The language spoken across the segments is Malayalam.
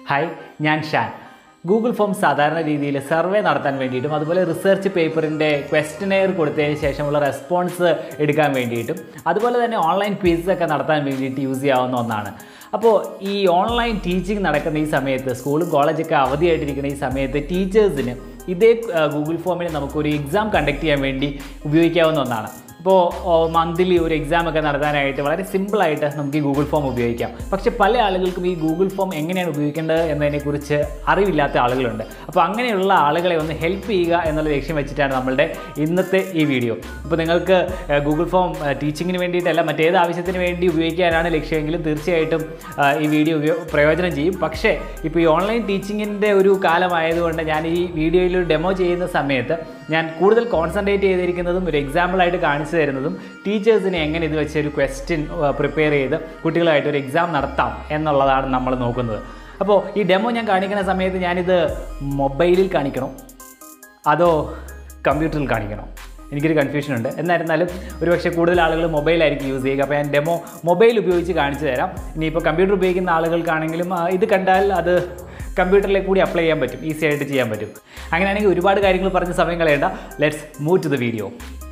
ഹായ് ഞാൻ ഷാൻ ഗൂഗിൾ ഫോം സാധാരണ രീതിയിൽ സർവേ നടത്താൻ വേണ്ടിയിട്ടും അതുപോലെ റിസർച്ച് പേപ്പറിൻ്റെ ക്വസ്റ്റനെയർ കൊടുത്തതിന് ശേഷമുള്ള റെസ്പോൺസ് എടുക്കാൻ വേണ്ടിയിട്ടും അതുപോലെ തന്നെ ഓൺലൈൻ ക്വിസ് ഒക്കെ നടത്താൻ വേണ്ടിയിട്ട് യൂസ് ചെയ്യാവുന്ന ഒന്നാണ് അപ്പോൾ ഈ ഓൺലൈൻ ടീച്ചിങ് നടക്കുന്ന ഈ സമയത്ത് സ്കൂളും കോളേജൊക്കെ അവധിയായിട്ടിരിക്കുന്ന ഈ സമയത്ത് ടീച്ചേഴ്സിന് ഇതേ ഗൂഗിൾ ഫോമിൽ നമുക്കൊരു എക്സാം കണ്ടക്ട് ചെയ്യാൻ വേണ്ടി ഉപയോഗിക്കാവുന്ന ഒന്നാണ് ഇപ്പോൾ മന്ത്ലി ഒരു എക്സാം ഒക്കെ നടത്താനായിട്ട് വളരെ സിമ്പിളായിട്ട് നമുക്ക് ഈ ഗൂഗിൾ ഫോം ഉപയോഗിക്കാം പക്ഷേ പല ആളുകൾക്കും ഈ ഗൂഗിൾ ഫോം എങ്ങനെയാണ് ഉപയോഗിക്കേണ്ടത് എന്നതിനെക്കുറിച്ച് അറിവില്ലാത്ത ആളുകളുണ്ട് അപ്പോൾ അങ്ങനെയുള്ള ആളുകളെ ഒന്ന് ഹെൽപ്പ് ചെയ്യുക എന്നുള്ള ലക്ഷ്യം വെച്ചിട്ടാണ് നമ്മളുടെ ഇന്നത്തെ ഈ വീഡിയോ ഇപ്പോൾ നിങ്ങൾക്ക് ഗൂഗിൾ ഫോം ടീച്ചിങ്ങിന് വേണ്ടിയിട്ടല്ല മറ്റേത് ആവശ്യത്തിന് വേണ്ടി ഉപയോഗിക്കാനാണ് ലക്ഷ്യമെങ്കിലും തീർച്ചയായിട്ടും ആ, ഈ വീഡിയോ ഉപയോ- പ്രയോജനം ചെയ്യും പക്ഷേ ഇപ്പോൾ ഈ ഓൺലൈൻ ടീച്ചിങ്ങിൻ്റെ ഒരു കാലമായതുകൊണ്ട് ഞാൻ ഈ വീഡിയോയിൽ ഒരു ഡെമോ ചെയ്യുന്ന സമയത്ത് ഞാൻ കൂടുതൽ കോൺസെൻട്രേറ്റ് ചെയ്തിരിക്കുന്നതും ഒരു എക്സാമ്പിളായിട്ട് കാണിച്ചു തരുന്നതും ടീച്ചേഴ്സിനെ എങ്ങനെ ഇത് വെച്ച് ഒരു ക്വസ്റ്റ്യൻ പ്രിപ്പയർ ചെയ്ത് കുട്ടികളായിട്ട് ഒരു എക്സാം നടത്താം എന്നുള്ളതാണ് നമ്മൾ നോക്കുന്നത് അപ്പോൾ ഈ ഡെമോ ഞാൻ കാണിക്കുന്ന സമയത്ത് ഞാനിത് മൊബൈലിൽ കാണിക്കണോ അതോ കമ്പ്യൂട്ടറിൽ കാണിക്കണോ എനിക്കൊരു കൺഫ്യൂഷൻ ഉണ്ട് എന്നായിരുന്നാലും ഒരുപക്ഷെ കൂടുതൽ ആളുകൾ മൊബൈലായിരിക്കും യൂസ് ചെയ്യുക അപ്പോൾ ഞാൻ ഡെമോ മൊബൈൽ ഉപയോഗിച്ച് കാണിച്ചു തരാം ഇനിയിപ്പോൾ കമ്പ്യൂട്ടർ ഉപയോഗിക്കുന്ന ആളുകൾക്കാണെങ്കിലും ആ, ഇത് കണ്ടാൽ അത് കമ്പ്യൂട്ടറിലേക്ക് കൂടി അപ്ലൈ ചെയ്യാൻ പറ്റും ഈസി ആയിട്ട് ചെയ്യാൻ പറ്റും അങ്ങനെയാണെങ്കിൽ ഒരുപാട് കാര്യങ്ങൾ പറഞ്ഞ സമയം കളയണ്ട let's move to the video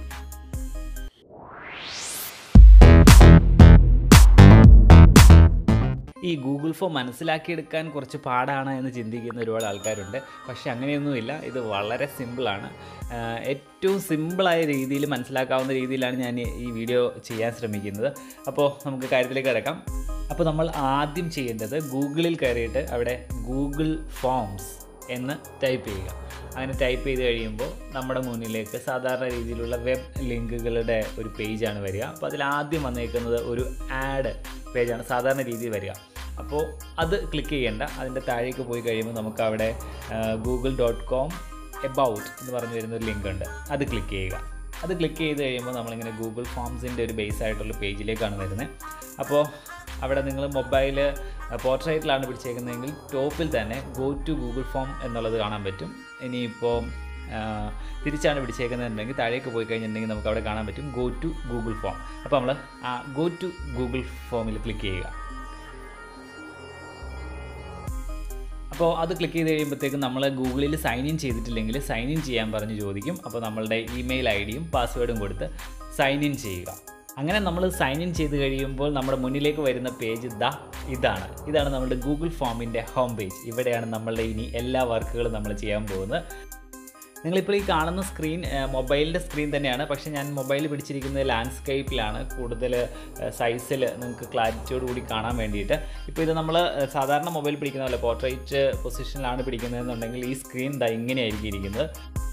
ഈ ഗൂഗിൾ ഫോം മനസ്സിലാക്കിയെടുക്കാൻ കുറച്ച് പാടാണ് എന്ന് ചിന്തിക്കുന്ന ഒരുപാട് ആൾക്കാരുണ്ട് പക്ഷേ അങ്ങനെയൊന്നുമില്ല ഇത് വളരെ സിമ്പിളാണ് ആഹ് ഏറ്റവും സിമ്പിളായ രീതിയിൽ മനസ്സിലാക്കാവുന്ന രീതിയിലാണ് ഞാൻ ഈ വീഡിയോ ചെയ്യാൻ ശ്രമിക്കുന്നത് അപ്പോൾ നമുക്ക് കാര്യത്തിലേക്ക് കിടക്കാം അപ്പോൾ നമ്മൾ ആദ്യം ചെയ്യേണ്ടത് ഗൂഗിളിൽ കയറിയിട്ട് അവിടെ ഗൂഗിൾ ഫോംസ് എന്ന് ടൈപ്പ് ചെയ്യുക അങ്ങനെ ടൈപ്പ് ചെയ്ത് കഴിയുമ്പോൾ നമ്മുടെ മുന്നിലേക്ക് സാധാരണ രീതിയിലുള്ള വെബ് ലിങ്കുകളുടെ ഒരു പേജാണ് വരിക അപ്പോൾ അതിൽ ആദ്യം വന്നേക്കുന്നത് ഒരു ആഡ് പേജാണ് സാധാരണ രീതിയിൽ വരിക അപ്പോൾ അത് ക്ലിക്ക് ചെയ്യേണ്ട അതിൻ്റെ താഴേക്ക് പോയി കഴിയുമ്പോൾ നമുക്ക് അവിടെ ഗൂഗിൾ ഡോട്ട് കോം എബൌട്ട് എന്ന് പറഞ്ഞു വരുന്ന ഒരു ലിങ്ക് ഉണ്ട് അത് ക്ലിക്ക് ചെയ്യുക അത് ക്ലിക്ക് ചെയ്ത് കഴിയുമ്പോൾ നമ്മളിങ്ങനെ ഗൂഗിൾ ഫോംസിൻ്റെ ഒരു ബേസ് ആയിട്ടുള്ള പേജിലേക്കാണ് വരുന്നത് അപ്പോൾ അവിടെ നിങ്ങൾ മൊബൈൽ പോർട്രേറ്റിലാണ് പിടിച്ചേക്കുന്നതെങ്കിൽ ടോപ്പിൽ തന്നെ ഗോ ടു ഗൂഗിൾ ഫോം എന്നുള്ളത് കാണാൻ പറ്റും ഇനിയിപ്പോൾ തിരിച്ചാണ് പിടിച്ചേക്കുന്നതെന്നുണ്ടെങ്കിൽ താഴേക്ക് പോയി കഴിഞ്ഞിട്ടുണ്ടെങ്കിൽ നമുക്ക് അവിടെ കാണാൻ പറ്റും ഗോ ടു ഗൂഗിൾ ഫോം അപ്പോൾ നമ്മൾ ആ ഗോ ടു ഗൂഗിൾ ഫോമിൽ ക്ലിക്ക് ചെയ്യുക അപ്പോൾ അത് ക്ലിക്ക് ചെയ്ത് കഴിയുമ്പോഴത്തേക്കും നമ്മൾ ഗൂഗിളിൽ സൈൻ ഇൻ ചെയ്തിട്ടില്ലെങ്കിൽ സൈൻ ഇൻ ചെയ്യാൻ പറഞ്ഞ് ചോദിക്കും അപ്പോൾ നമ്മളുടെ ഇമെയിൽ ഐ ഡിയും പാസ്വേഡും കൊടുത്ത് സൈൻ ഇൻ ചെയ്യുക അങ്ങനെ നമ്മൾ സൈൻ ഇൻ ചെയ്ത് കഴിയുമ്പോൾ നമ്മുടെ മുന്നിലേക്ക് വരുന്ന പേജ് ദാ ഇതാണ് ഇതാണ് നമ്മുടെ ഗൂഗിൾ ഫോമിൻ്റെ ഹോം പേജ് ഇവിടെയാണ് നമ്മളുടെ ഇനി എല്ലാ വർക്കുകളും നമ്മൾ ചെയ്യാൻ പോകുന്നത് നിങ്ങളിപ്പോൾ ഈ കാണുന്ന സ്ക്രീൻ മൊബൈലിൻ്റെ സ്ക്രീൻ തന്നെയാണ് പക്ഷേ ഞാൻ മൊബൈൽ പിടിച്ചിരിക്കുന്നത് ലാൻഡ്സ്കേപ്പിലാണ് കൂടുതൽ സൈസിൽ നിങ്ങൾക്ക് ക്ലാരിറ്റിയോട് കൂടി കാണാൻ വേണ്ടിയിട്ട് ഇപ്പോൾ ഇത് നമ്മൾ സാധാരണ മൊബൈൽ പിടിക്കുന്ന പോലെ പോർട്രേറ്റ് പൊസിഷനിലാണ് പിടിക്കുന്നതെന്നുണ്ടെങ്കിൽ ഈ സ്ക്രീൻ ദാ ഇങ്ങനെയായിരിക്കും ഇരിക്കുന്നത്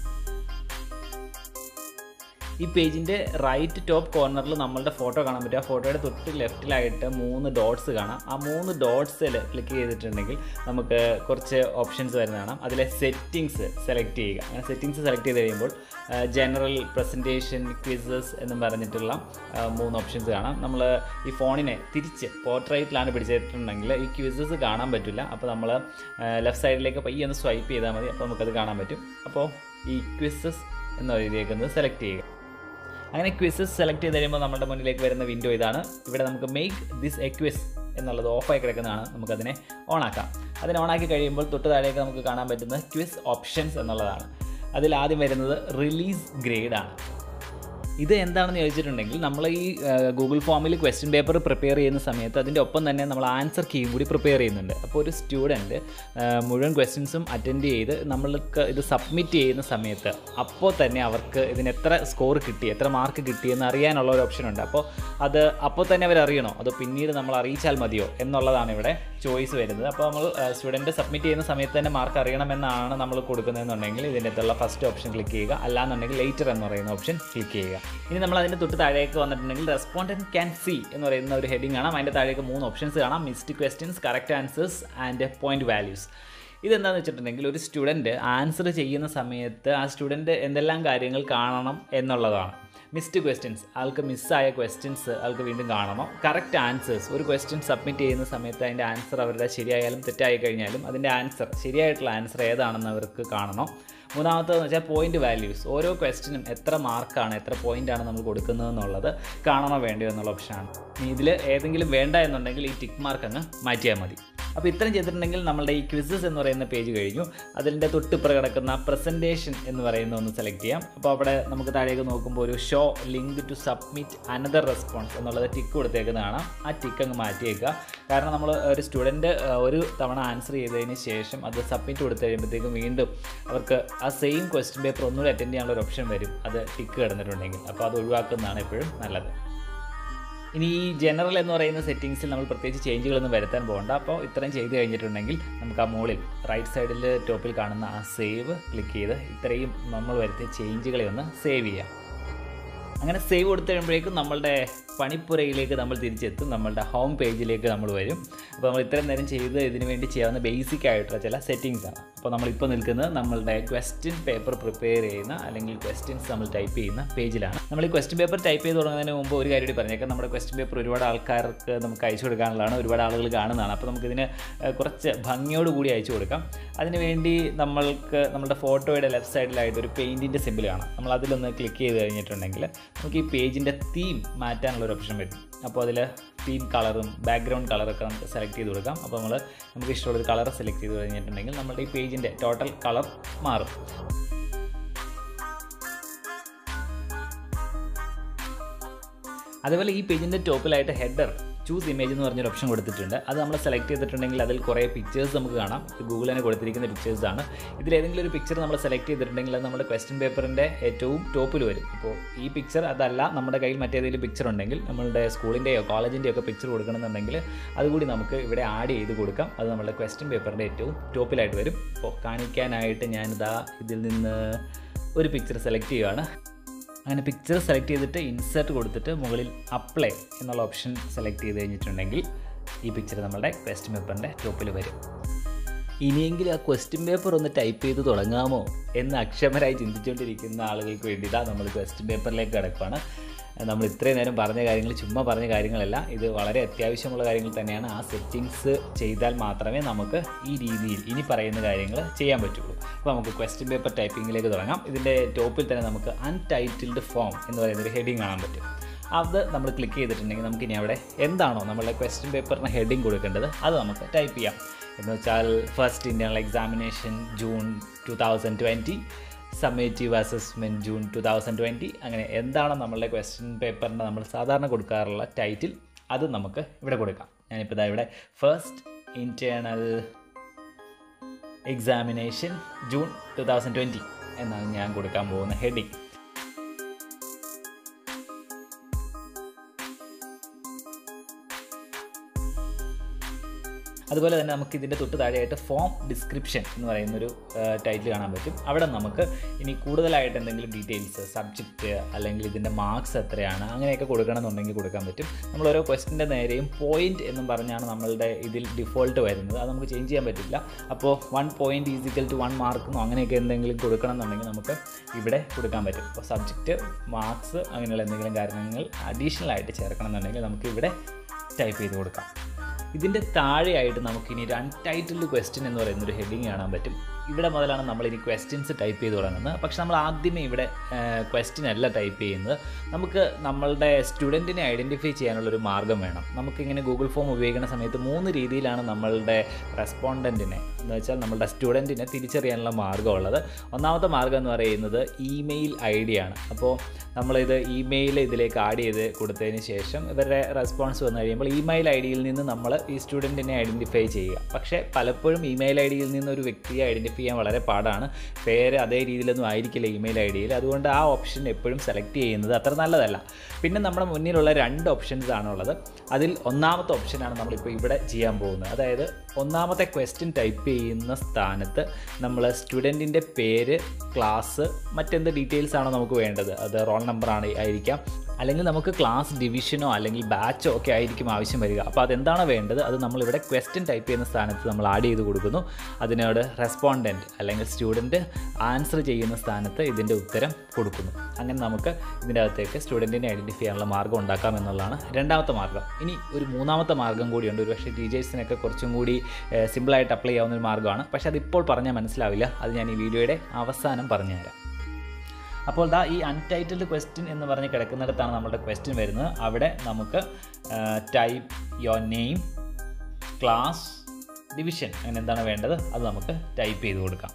ഈ പേജിൻ്റെ റൈറ്റ് ടോപ്പ് കോർണറിൽ നമ്മളുടെ ഫോട്ടോ കാണാൻ പറ്റും ആ ഫോട്ടോയുടെ തൊട്ട് ലെഫ്റ്റിലായിട്ട് മൂന്ന് ഡോട്ട്സ് കാണാം ആ മൂന്ന് ഡോട്ട്സിൽ ക്ലിക്ക് ചെയ്തിട്ടുണ്ടെങ്കിൽ നമുക്ക് കുറച്ച് ഓപ്ഷൻസ് വരുന്നതാണ് അതിലെ സെറ്റിങ്സ് സെലക്ട് ചെയ്യുക അങ്ങനെ സെറ്റിങ്സ് സെലക്ട് ചെയ്ത് കഴിയുമ്പോൾ ജനറൽ പ്രസൻറ്റേഷൻ ക്വിസസ് എന്നും പറഞ്ഞിട്ടുള്ള ആ, മൂന്ന് ഓപ്ഷൻസ് കാണാം നമ്മൾ ഈ ഫോണിനെ തിരിച്ച് പോർട്രേറ്റിലാണ് പിടിച്ചിട്ടുണ്ടെങ്കിൽ ഈ ക്വിസസ് കാണാൻ പറ്റില്ല അപ്പോൾ നമ്മൾ ലെഫ്റ്റ് സൈഡിലേക്ക് പയ്യെ ഒന്ന് സ്വൈപ്പ് ചെയ്താൽ മതി അപ്പോൾ നമുക്കത് കാണാൻ പറ്റും അപ്പോൾ ഈ ക്വിസസ് എന്ന് എഴുതിയേക്കുന്നത് സെലക്ട് ചെയ്യുക അങ്ങനെ ക്വിസസ് സെലക്ട് ചെയ്ത് കഴിയുമ്പോൾ നമ്മുടെ മുന്നിലേക്ക് വരുന്ന വിൻഡോ ഇതാണ് ഇവിടെ നമുക്ക് മേക്ക് ദിസ് എ ക്വിസ് എന്നുള്ളത് ഓഫായി കിടക്കുന്നതാണ് നമുക്കതിനെ ഓണാക്കാം അതിനെ ഓണാക്കി കഴിയുമ്പോൾ തൊട്ട് താഴേക്ക് നമുക്ക് കാണാൻ പറ്റുന്നത് ക്വിസ് ഓപ്ഷൻസ് എന്നുള്ളതാണ് അതിൽ ആദ്യം വരുന്നത് റിലീസ് ഗ്രേഡ് ആണ് ഇത് എന്താണെന്ന് ചോദിച്ചിട്ടുണ്ടെങ്കിൽ നമ്മൾ ഈ ഗൂഗിൾ ഫോമിൽ ക്വസ്റ്റ്യൻ പേപ്പർ പ്രിപ്പയർ ചെയ്യുന്ന സമയത്ത് അതിൻ്റെ ഒപ്പം തന്നെ നമ്മൾ ആൻസർ കീയും കൂടി പ്രിപ്പയർ ചെയ്യുന്നുണ്ട് അപ്പോൾ ഒരു സ്റ്റുഡൻറ്റ് മുഴുവൻ ക്വസ്റ്റ്യൻസും അറ്റൻഡ് ചെയ്ത് നമ്മൾക്ക് ഇത് സബ്മിറ്റ് ചെയ്യുന്ന സമയത്ത് അപ്പോൾ തന്നെ അവർക്ക് ഇതിന് എത്ര സ്കോർ കിട്ടി എത്ര മാർക്ക് കിട്ടിയെന്ന് അറിയാനുള്ള ഒരു ഓപ്ഷൻ ഉണ്ട് അപ്പോൾ അത് അപ്പോൾ തന്നെ അവർ അറിയണോ അതോ പിന്നീട് നമ്മൾ അറിയിച്ചാൽ മതിയോ എന്നുള്ളതാണ് ഇവിടെ ചോയ്സ് വരുന്നത് അപ്പോൾ നമ്മൾ സ്റ്റുഡൻറ്റ് സബ്മിറ്റ് ചെയ്യുന്ന സമയത്ത് തന്നെ മാർക്ക് അറിയണമെന്നാണ് നമ്മൾ കൊടുക്കുന്നതെന്നുണ്ടെങ്കിൽ ഇതിൻ്റെ അകത്തുള്ള ഫസ്റ്റ് ഓപ്ഷൻ ക്ലിക്ക് ചെയ്യുക അല്ലാന്നുണ്ടെങ്കിൽ ലേറ്റർ എന്ന് പറയുന്ന ഓപ്ഷൻ ക്ലിക്ക് ചെയ്യുക ഇനി നമ്മൾ അതിൻ്റെ തൊട്ട് താഴേക്ക് വന്നിട്ടുണ്ടെങ്കിൽ റെസ്പോണ്ടൻറ്റ് ക്യാൻ സി എന്ന് പറയുന്ന ഒരു ഹെഡിങ് കാണാം അതിൻ്റെ താഴേക്ക് മൂന്ന് ഓപ്ഷൻസ് കാണാം missed questions correct answers and point values ഇതെന്താണെന്ന് വെച്ചിട്ടുണ്ടെങ്കിൽ ഒരു സ്റ്റുഡൻറ്റ് ആൻസർ ചെയ്യുന്ന സമയത്ത് ആ സ്റ്റുഡൻറ്റ് എന്തെല്ലാം കാര്യങ്ങൾ കാണണം എന്നുള്ളതാണ് മിസ്ഡ് ക്വസ്റ്റ്യൻസ് ആൾക്ക് മിസ്സായ ക്വസ്റ്റ്യൻസ് ആൾക്ക് വീണ്ടും കാണണം കറക്റ്റ് ആൻസേഴ്സ് ഒരു ക്വസ്റ്റ്യൻ സബ്മിറ്റ് ചെയ്യുന്ന സമയത്ത് അതിൻ്റെ ആൻസർ അവരുടെ ശരിയായാലും തെറ്റായി കഴിഞ്ഞാലും അതിൻ്റെ ആൻസർ ശരിയായിട്ടുള്ള ആൻസർ ഏതാണെന്ന് അവർക്ക് കാണണം മൂന്നാമത്തേന്ന് വെച്ചാൽ പോയിന്റ് വാല്യൂസ് ഓരോ ക്വസ്റ്റിനും എത്ര മാർക്കാണ് എത്ര പോയിന്റാണ് നമ്മൾ കൊടുക്കുന്നത് എന്നുള്ളത് കാണണോ വേണ്ടയോ എന്നുള്ള ഓപ്ഷനാണ് ഇനി ഇതിൽ ഏതെങ്കിലും വേണ്ട എന്നുണ്ടെങ്കിൽ ഈ ടിക്ക് മാർക്ക് അങ്ങ് മാറ്റിയാൽ മതി അപ്പോൾ ഇത്രയും ചെയ്തിട്ടുണ്ടെങ്കിൽ നമ്മളുടെ ഈ ക്വിസസ് എന്ന് പറയുന്ന പേജ് കഴിഞ്ഞു അതിൻ്റെ തൊട്ടിപ്പുറ കിടക്കുന്ന പ്രസൻറ്റേഷൻ എന്ന് പറയുന്ന ഒന്ന് സെലക്ട് ചെയ്യാം അപ്പോൾ അവിടെ നമുക്ക് താഴേക്ക് നോക്കുമ്പോൾ ഒരു show link to submit another response എന്നുള്ളത് ടിക്ക് കൊടുത്തേക്കുന്നതാണ് ആ ടിക്ക് അങ്ങ് മാറ്റിയേക്കുക കാരണം നമ്മൾ ഒരു സ്റ്റുഡൻറ്റ് ഒരു തവണ ആൻസർ ചെയ്തതിന് ശേഷം അത് സബ്മിറ്റ് കൊടുത്തു കഴിയുമ്പോഴത്തേക്കും വീണ്ടും അവർക്ക് ആ സെയിം ക്വസ്റ്റ്യൻ പേപ്പർ ഒന്നുകൂടി അറ്റൻഡ് ചെയ്യാനുള്ള ഒരു ഓപ്ഷൻ വരും അത് ടിക്ക് കിടന്നിട്ടുണ്ടെങ്കിൽ അപ്പോൾ അത് ഒഴിവാക്കുന്നതാണ് എപ്പോഴും നല്ലത് ഇനി ഈ ജനറൽ എന്ന് പറയുന്ന സെറ്റിങ്സിൽ നമ്മൾ പ്രത്യേകിച്ച് ചേഞ്ചുകളൊന്നും വരുത്താൻ പോകണ്ട അപ്പോൾ ഇത്രയും ചെയ്ത് കഴിഞ്ഞിട്ടുണ്ടെങ്കിൽ നമുക്ക് ആ മുകളിൽ റൈറ്റ് സൈഡിൽ ടോപ്പിൽ കാണുന്ന ആ സേവ് ക്ലിക്ക് ചെയ്ത് ഇത്രയും നമ്മൾ വരുത്തിയ ചേഞ്ചുകളെ ഒന്ന് സേവ് ചെയ്യാം അങ്ങനെ സേവ് കൊടുത്തു കഴിയുമ്പോഴേക്കും നമ്മളുടെ പണിപ്പുരയിലേക്ക് നമ്മൾ തിരിച്ചെത്തും നമ്മളുടെ ഹോം പേജിലേക്ക് നമ്മൾ വരും അപ്പോൾ നമ്മൾ ഇത്രയും നേരം ചെയ്ത് ഇതിന് വേണ്ടി ചെയ്യാവുന്ന ബേസിക് ആയിട്ടുള്ള ചില സെറ്റിങ്സ് ആണ് അപ്പോൾ നമ്മളിപ്പോൾ നിൽക്കുന്നത് നമ്മളുടെ ക്വസ്റ്റ്യൻ പേപ്പർ പ്രിപ്പയർ ചെയ്യുന്ന അല്ലെങ്കിൽ ക്വസ്റ്റ്യൻസ് നമ്മൾ ടൈപ്പ് ചെയ്യുന്ന പേജിലാണ് നമ്മൾ ഈ ക്വസ്റ്റ്യൻ പേപ്പർ ടൈപ്പ് ചെയ്ത് തുടങ്ങുന്നതിന് മുമ്പ് ഒരു കാര്യം കൂടി പറഞ്ഞേക്കാം നമ്മുടെ ക്വസ്റ്റ്യൻ പേപ്പർ ഒരുപാട് ആൾക്കാർക്ക് നമുക്ക് അയച്ചു കൊടുക്കാനുള്ളതാണ് ഒരുപാട് ആളുകൾ കാണുന്നതാണ് അപ്പോൾ നമുക്കിതിന് ഏഹ്, കുറച്ച് ഭംഗിയോട് കൂടി അയച്ചു കൊടുക്കാം അതിനുവേണ്ടി നമ്മൾക്ക് നമ്മുടെ ഫോട്ടോയുടെ ലെഫ്റ്റ് സൈഡിലായിട്ട് ഒരു പെയിൻറ്റിൻ്റെ സിമ്പിൾ കാണാം നമ്മൾ അതിലൊന്ന് ക്ലിക്ക് ചെയ്ത് കഴിഞ്ഞിട്ടുണ്ടെങ്കിൽ നമുക്ക് ഈ പേജിൻ്റെ തീം മാറ്റാനുള്ള ഒരു ഓപ്ഷൻ വരും അപ്പോൾ അതിൽ തീം കളറും ബാക്ക്ഗ്രൗണ്ട് കളറൊക്കെ നമുക്ക് സെലക്ട് ചെയ്ത് കൊടുക്കാം അപ്പോൾ നമ്മൾ നമുക്ക് ഇഷ്ടമുള്ളൊരു കളർ സെലക്ട് ചെയ്ത് കഴിഞ്ഞിട്ടുണ്ടെങ്കിൽ നമ്മുടെ ഈ പേജിൻ്റെ ടോട്ടൽ കളർ മാറും അതുപോലെ ഈ പേജിൻ്റെ ടോപ്പിലായിട്ട് ഹെഡർ ചൂസ് ഇമേജ് എന്ന് പറഞ്ഞൊരു ഓപ്ഷൻ കൊടുത്തിട്ടുണ്ട് അത് നമ്മൾ സെലക്ട് ചെയ്തിട്ടുണ്ടെങ്കിൽ അതിൽ കുറേ പിക്ചേഴ്സ് നമുക്ക് കാണാം ഇത് ഗൂഗിൾ തന്നെ കൊടുത്തിരിക്കുന്ന പിക്ചേഴ്സ് ആണ് ഇതിലേതെങ്കിലും ഒരു പിക്ചർ നമ്മൾ സെലക്ട് ചെയ്തിട്ടുണ്ടെങ്കിൽ അത് നമ്മുടെ ക്വസ്റ്റ്യൻ പേപ്പറിൻ്റെ ഏറ്റവും ടോപ്പിൽ വരും അപ്പോൾ ഈ പിക്ചർ അതല്ല നമ്മുടെ കയ്യിൽ മറ്റേതെങ്കിലും പിക്ചർ ഉണ്ടെങ്കിൽ നമ്മളുടെ സ്കൂളിൻ്റെയോ കോളേജിൻ്റെയോ ഒക്കെ പിക്ചർ കൊടുക്കണമെന്നുണ്ടെങ്കിൽ അതുകൂടി നമുക്ക് ഇവിടെ ആഡ് ചെയ്ത് കൊടുക്കാം അത് നമ്മുടെ ക്വസ്റ്റ്യൻ പേപ്പറിൻ്റെ ഏറ്റവും ടോപ്പിലായിട്ട് വരും അപ്പോൾ കാണിക്കാനായിട്ട് ഞാനിതാ ഇതിൽ നിന്ന് ഒരു പിക്ചർ സെലക്ട് ചെയ്യുകയാണ് അങ്ങനെ പിക്ചർ സെലക്ട് ചെയ്തിട്ട് ഇൻസേർട്ട് കൊടുത്തിട്ട് മുകളിൽ അപ്ലൈ എന്നുള്ള ഓപ്ഷൻ സെലക്ട് ചെയ്ത് കഴിഞ്ഞിട്ടുണ്ടെങ്കിൽ ഈ പിക്ചർ നമ്മുടെ ക്വസ്റ്റ്യൻ പേപ്പറിൻ്റെ ടോപ്പിൽ വരും ഇനിയെങ്കിലും ആ ക്വസ്റ്റ്യൻ പേപ്പർ ഒന്ന് ടൈപ്പ് ചെയ്ത് തുടങ്ങാമോ എന്ന് അക്ഷമരായി ചിന്തിച്ചുകൊണ്ടിരിക്കുന്ന ആളുകൾക്ക് വേണ്ടിയിട്ടാണ് നമ്മൾ ക്വസ്റ്റ്യൻ പേപ്പറിലേക്ക് കിടക്കുകയാണ് നമ്മൾ ഇത്രയും നേരം പറഞ്ഞ കാര്യങ്ങൾ ചുമ്മാ പറഞ്ഞ കാര്യങ്ങളല്ല ഇത് വളരെ അത്യാവശ്യമുള്ള കാര്യങ്ങൾ തന്നെയാണ് ആ സെറ്റിങ്സ് ചെയ്താൽ മാത്രമേ നമുക്ക് ഈ രീതിയിൽ ഇനി പറയുന്ന കാര്യങ്ങൾ ചെയ്യാൻ പറ്റുള്ളൂ അപ്പോൾ നമുക്ക് ക്വസ്റ്റ്യൻ പേപ്പർ ടൈപ്പിങ്ങിലേക്ക് തുടങ്ങാം ഇതിൻ്റെ ടോപ്പിൽ തന്നെ നമുക്ക് അൺടൈറ്റിൽഡ് ഫോം എന്ന് പറയുന്ന ഒരു ഹെഡിങ് കാണാൻ പറ്റും അത് നമ്മൾ ക്ലിക്ക് ചെയ്തിട്ടുണ്ടെങ്കിൽ നമുക്ക് ഇനി അവിടെ എന്താണോ നമ്മളുടെ ക്വസ്റ്റ്യൻ പേപ്പറിന് ഹെഡിങ് കൊടുക്കേണ്ടത് അത് നമുക്ക് ടൈപ്പ് ചെയ്യാം എന്ന് വെച്ചാൽ first internal examination June two thousand twenty summative assessment June two thousand twenty അങ്ങനെ എന്താണോ നമ്മളുടെ ക്വസ്റ്റ്യൻ പേപ്പറിന് നമ്മൾ സാധാരണ കൊടുക്കാറുള്ള ടൈറ്റിൽ അത് നമുക്ക് ഇവിടെ കൊടുക്കാം ഞാനിപ്പോൾ ഇതാ ഇവിടെ first internal examination June two thousand twenty എന്നാണ് ഞാൻ കൊടുക്കാൻ പോകുന്ന ഹെഡിങ് അതുപോലെ തന്നെ നമുക്ക് ഇതിൻ്റെ തൊട്ട് താഴെയായിട്ട് ഫോം ഡിസ്ക്രിപ്ഷൻ എന്ന് പറയുന്നൊരു ടൈറ്റിൽ കാണാൻ പറ്റും അവിടെ നമുക്ക് ഇനി കൂടുതലായിട്ട് എന്തെങ്കിലും ഡീറ്റെയിൽസ് സബ്ജക്റ്റ് അല്ലെങ്കിൽ ഇതിൻ്റെ മാർക്സ് എത്രയാണ് അങ്ങനെയൊക്കെ കൊടുക്കണമെന്നുണ്ടെങ്കിൽ കൊടുക്കാൻ പറ്റും നമ്മൾ ഓരോ ക്വസ്റ്റിൻ്റെ നേരെയും പോയിന്റ് എന്നും പറഞ്ഞാണ് നമ്മളുടെ ഇതിൽ ഡിഫോൾട്ട് വരുന്നത് അത് നമുക്ക് ചേഞ്ച് ചെയ്യാൻ പറ്റില്ല അപ്പോൾ one point is equal to one മാർക്കെന്നോ അങ്ങനെയൊക്കെ എന്തെങ്കിലും കൊടുക്കണം എന്നുണ്ടെങ്കിൽ നമുക്ക് ഇവിടെ കൊടുക്കാൻ പറ്റും അപ്പോൾ സബ്ജക്റ്റ് മാർക്സ് അങ്ങനെയുള്ള എന്തെങ്കിലും കാര്യങ്ങൾ അഡീഷണൽ ആയിട്ട് ചേർക്കണം എന്നുണ്ടെങ്കിൽ നമുക്ക് ഇവിടെ ടൈപ്പ് ചെയ്ത് കൊടുക്കാം ഇതിൻ്റെ താഴെയായിട്ട് നമുക്കിനി ഒരു അൺടൈറ്റിൽഡ് ക്വസ്റ്റ്യൻ എന്ന് പറയുന്ന ഒരു ഹെഡിങ് കാണാൻ പറ്റും ഇവിടെ മുതലാണ് നമ്മൾ ഇനി ക്വസ്റ്റ്യൻസ് ടൈപ്പ് ചെയ്ത് തുടങ്ങുന്നത് പക്ഷെ നമ്മൾ ആദ്യമേ ഇവിടെ ക്വസ്റ്റ്യൻ അല്ല ടൈപ്പ് ചെയ്യുന്നത് നമുക്ക് നമ്മളുടെ സ്റ്റുഡൻറ്റിനെ ഐഡൻറ്റിഫൈ ചെയ്യാനുള്ളൊരു മാർഗ്ഗം വേണം നമുക്കിങ്ങനെ ഗൂഗിൾ ഫോം ഉപയോഗിക്കുന്ന സമയത്ത് മൂന്ന് രീതിയിലാണ് നമ്മളുടെ റെസ്പോണ്ടൻറ്റിനെ എന്ന് വെച്ചാൽ നമ്മളുടെ സ്റ്റുഡൻറ്റിനെ തിരിച്ചറിയാനുള്ള മാർഗ്ഗമുള്ളത് ഒന്നാമത്തെ മാർഗ്ഗം എന്ന് പറയുന്നത് ഇമെയിൽ ഐ ഡി ആണ് അപ്പോൾ നമ്മളിത് ഇമെയിൽ ഇതിലേക്ക് ആഡ് ചെയ്ത് കൊടുത്തതിന് ശേഷം ഇവരുടെ റെസ്പോൺസ് വന്നു കഴിയുമ്പോൾ ഇമെയിൽ ഐ ഡിയിൽ നിന്ന് നമ്മൾ ഈ സ്റ്റുഡൻറ്റിനെ ഐഡൻറ്റിഫൈ ചെയ്യുക പക്ഷേ പലപ്പോഴും ഇമെയിൽ ഐ ഡിയിൽ നിന്ന് ഒരു വ്യക്തിയെ ഐഡൻറ്റിഫൈ ചെയ്യാൻ വളരെ പാടാണ് പേര് അതേ രീതിയിലൊന്നും ആയിരിക്കില്ല ഇമെയിൽ ഐ ഡിയിൽ അതുകൊണ്ട് ആ ഓപ്ഷൻ എപ്പോഴും സെലക്ട് ചെയ്യുന്നത് അത്ര നല്ലതല്ല പിന്നെ നമ്മുടെ മുന്നിലുള്ള രണ്ട് ഓപ്ഷൻസ് ആണുള്ളത് അതിൽ ഒന്നാമത്തെ ഓപ്ഷനാണ് നമ്മളിപ്പോൾ ഇവിടെ ചെയ്യാൻ പോകുന്നത് അതായത് ഒന്നാമത്തെ ക്വസ്റ്റ്യൻ ടൈപ്പ് ചെയ്യുന്ന സ്ഥാനത്ത് നമ്മൾ സ്റ്റുഡൻറ്റിൻ്റെ പേര് ക്ലാസ് മറ്റെന്ത് ഡീറ്റെയിൽസ് ആണോ നമുക്ക് വേണ്ടത് അത് റോൾ നമ്പർ ആണ് ആയിരിക്കാം അല്ലെങ്കിൽ നമുക്ക് ക്ലാസ് ഡിവിഷനോ അല്ലെങ്കിൽ ബാച്ചോ ഒക്കെ ആയിരിക്കും ആവശ്യം വരിക അപ്പോൾ അതെന്താണോ വേണ്ടത് അത് നമ്മളിവിടെ ക്വസ്റ്റ്യൻ ടൈപ്പ് ചെയ്യുന്ന സ്ഥാനത്ത് നമ്മൾ ആഡ് ചെയ്ത് കൊടുക്കുന്നു അതിനോട് റെസ്പോണ്ടൻറ്റ് അല്ലെങ്കിൽ സ്റ്റുഡൻറ്റ് ആൻസർ ചെയ്യുന്ന സ്ഥാനത്ത് ഇതിൻ്റെ ഉത്തരം കൊടുക്കുന്നു അങ്ങനെ നമുക്ക് ഇതിൻ്റെ അകത്തേക്ക് സ്റ്റുഡൻറ്റിനെ ഐഡൻറ്റിഫൈ ചെയ്യാനുള്ള മാർഗ്ഗം ഉണ്ടാക്കാം എന്നുള്ളതാണ് രണ്ടാമത്തെ മാർഗ്ഗം ഇനി ഒരു മൂന്നാമത്തെ മാർഗ്ഗം കൂടിയുണ്ട് ഒരു പക്ഷേ ടീച്ചേഴ്സിനൊക്കെ കുറച്ചും കൂടി സിമ്പിളായിട്ട് അപ്ലൈ ചെയ്യാവുന്ന ഒരു മാർഗ്ഗമാണ് പക്ഷേ അതിപ്പോൾ പറഞ്ഞാൽ മനസ്സിലാവില്ല അത് ഞാൻ ഈ വീഡിയോയുടെ അവസാനം പറഞ്ഞുതരാം അപ്പോൾ ദാ ഈ അൺടൈറ്റിൽഡ് ക്വസ്റ്റ്യൻ എന്ന് പറഞ്ഞ് കിടക്കുന്നിടത്താണ് നമ്മുടെ ക്വസ്റ്റ്യൻ വരുന്നത് അവിടെ നമുക്ക് type your name class division അങ്ങനെ എന്താണ് വേണ്ടത് അത് നമുക്ക് ടൈപ്പ് ചെയ്ത് കൊടുക്കാം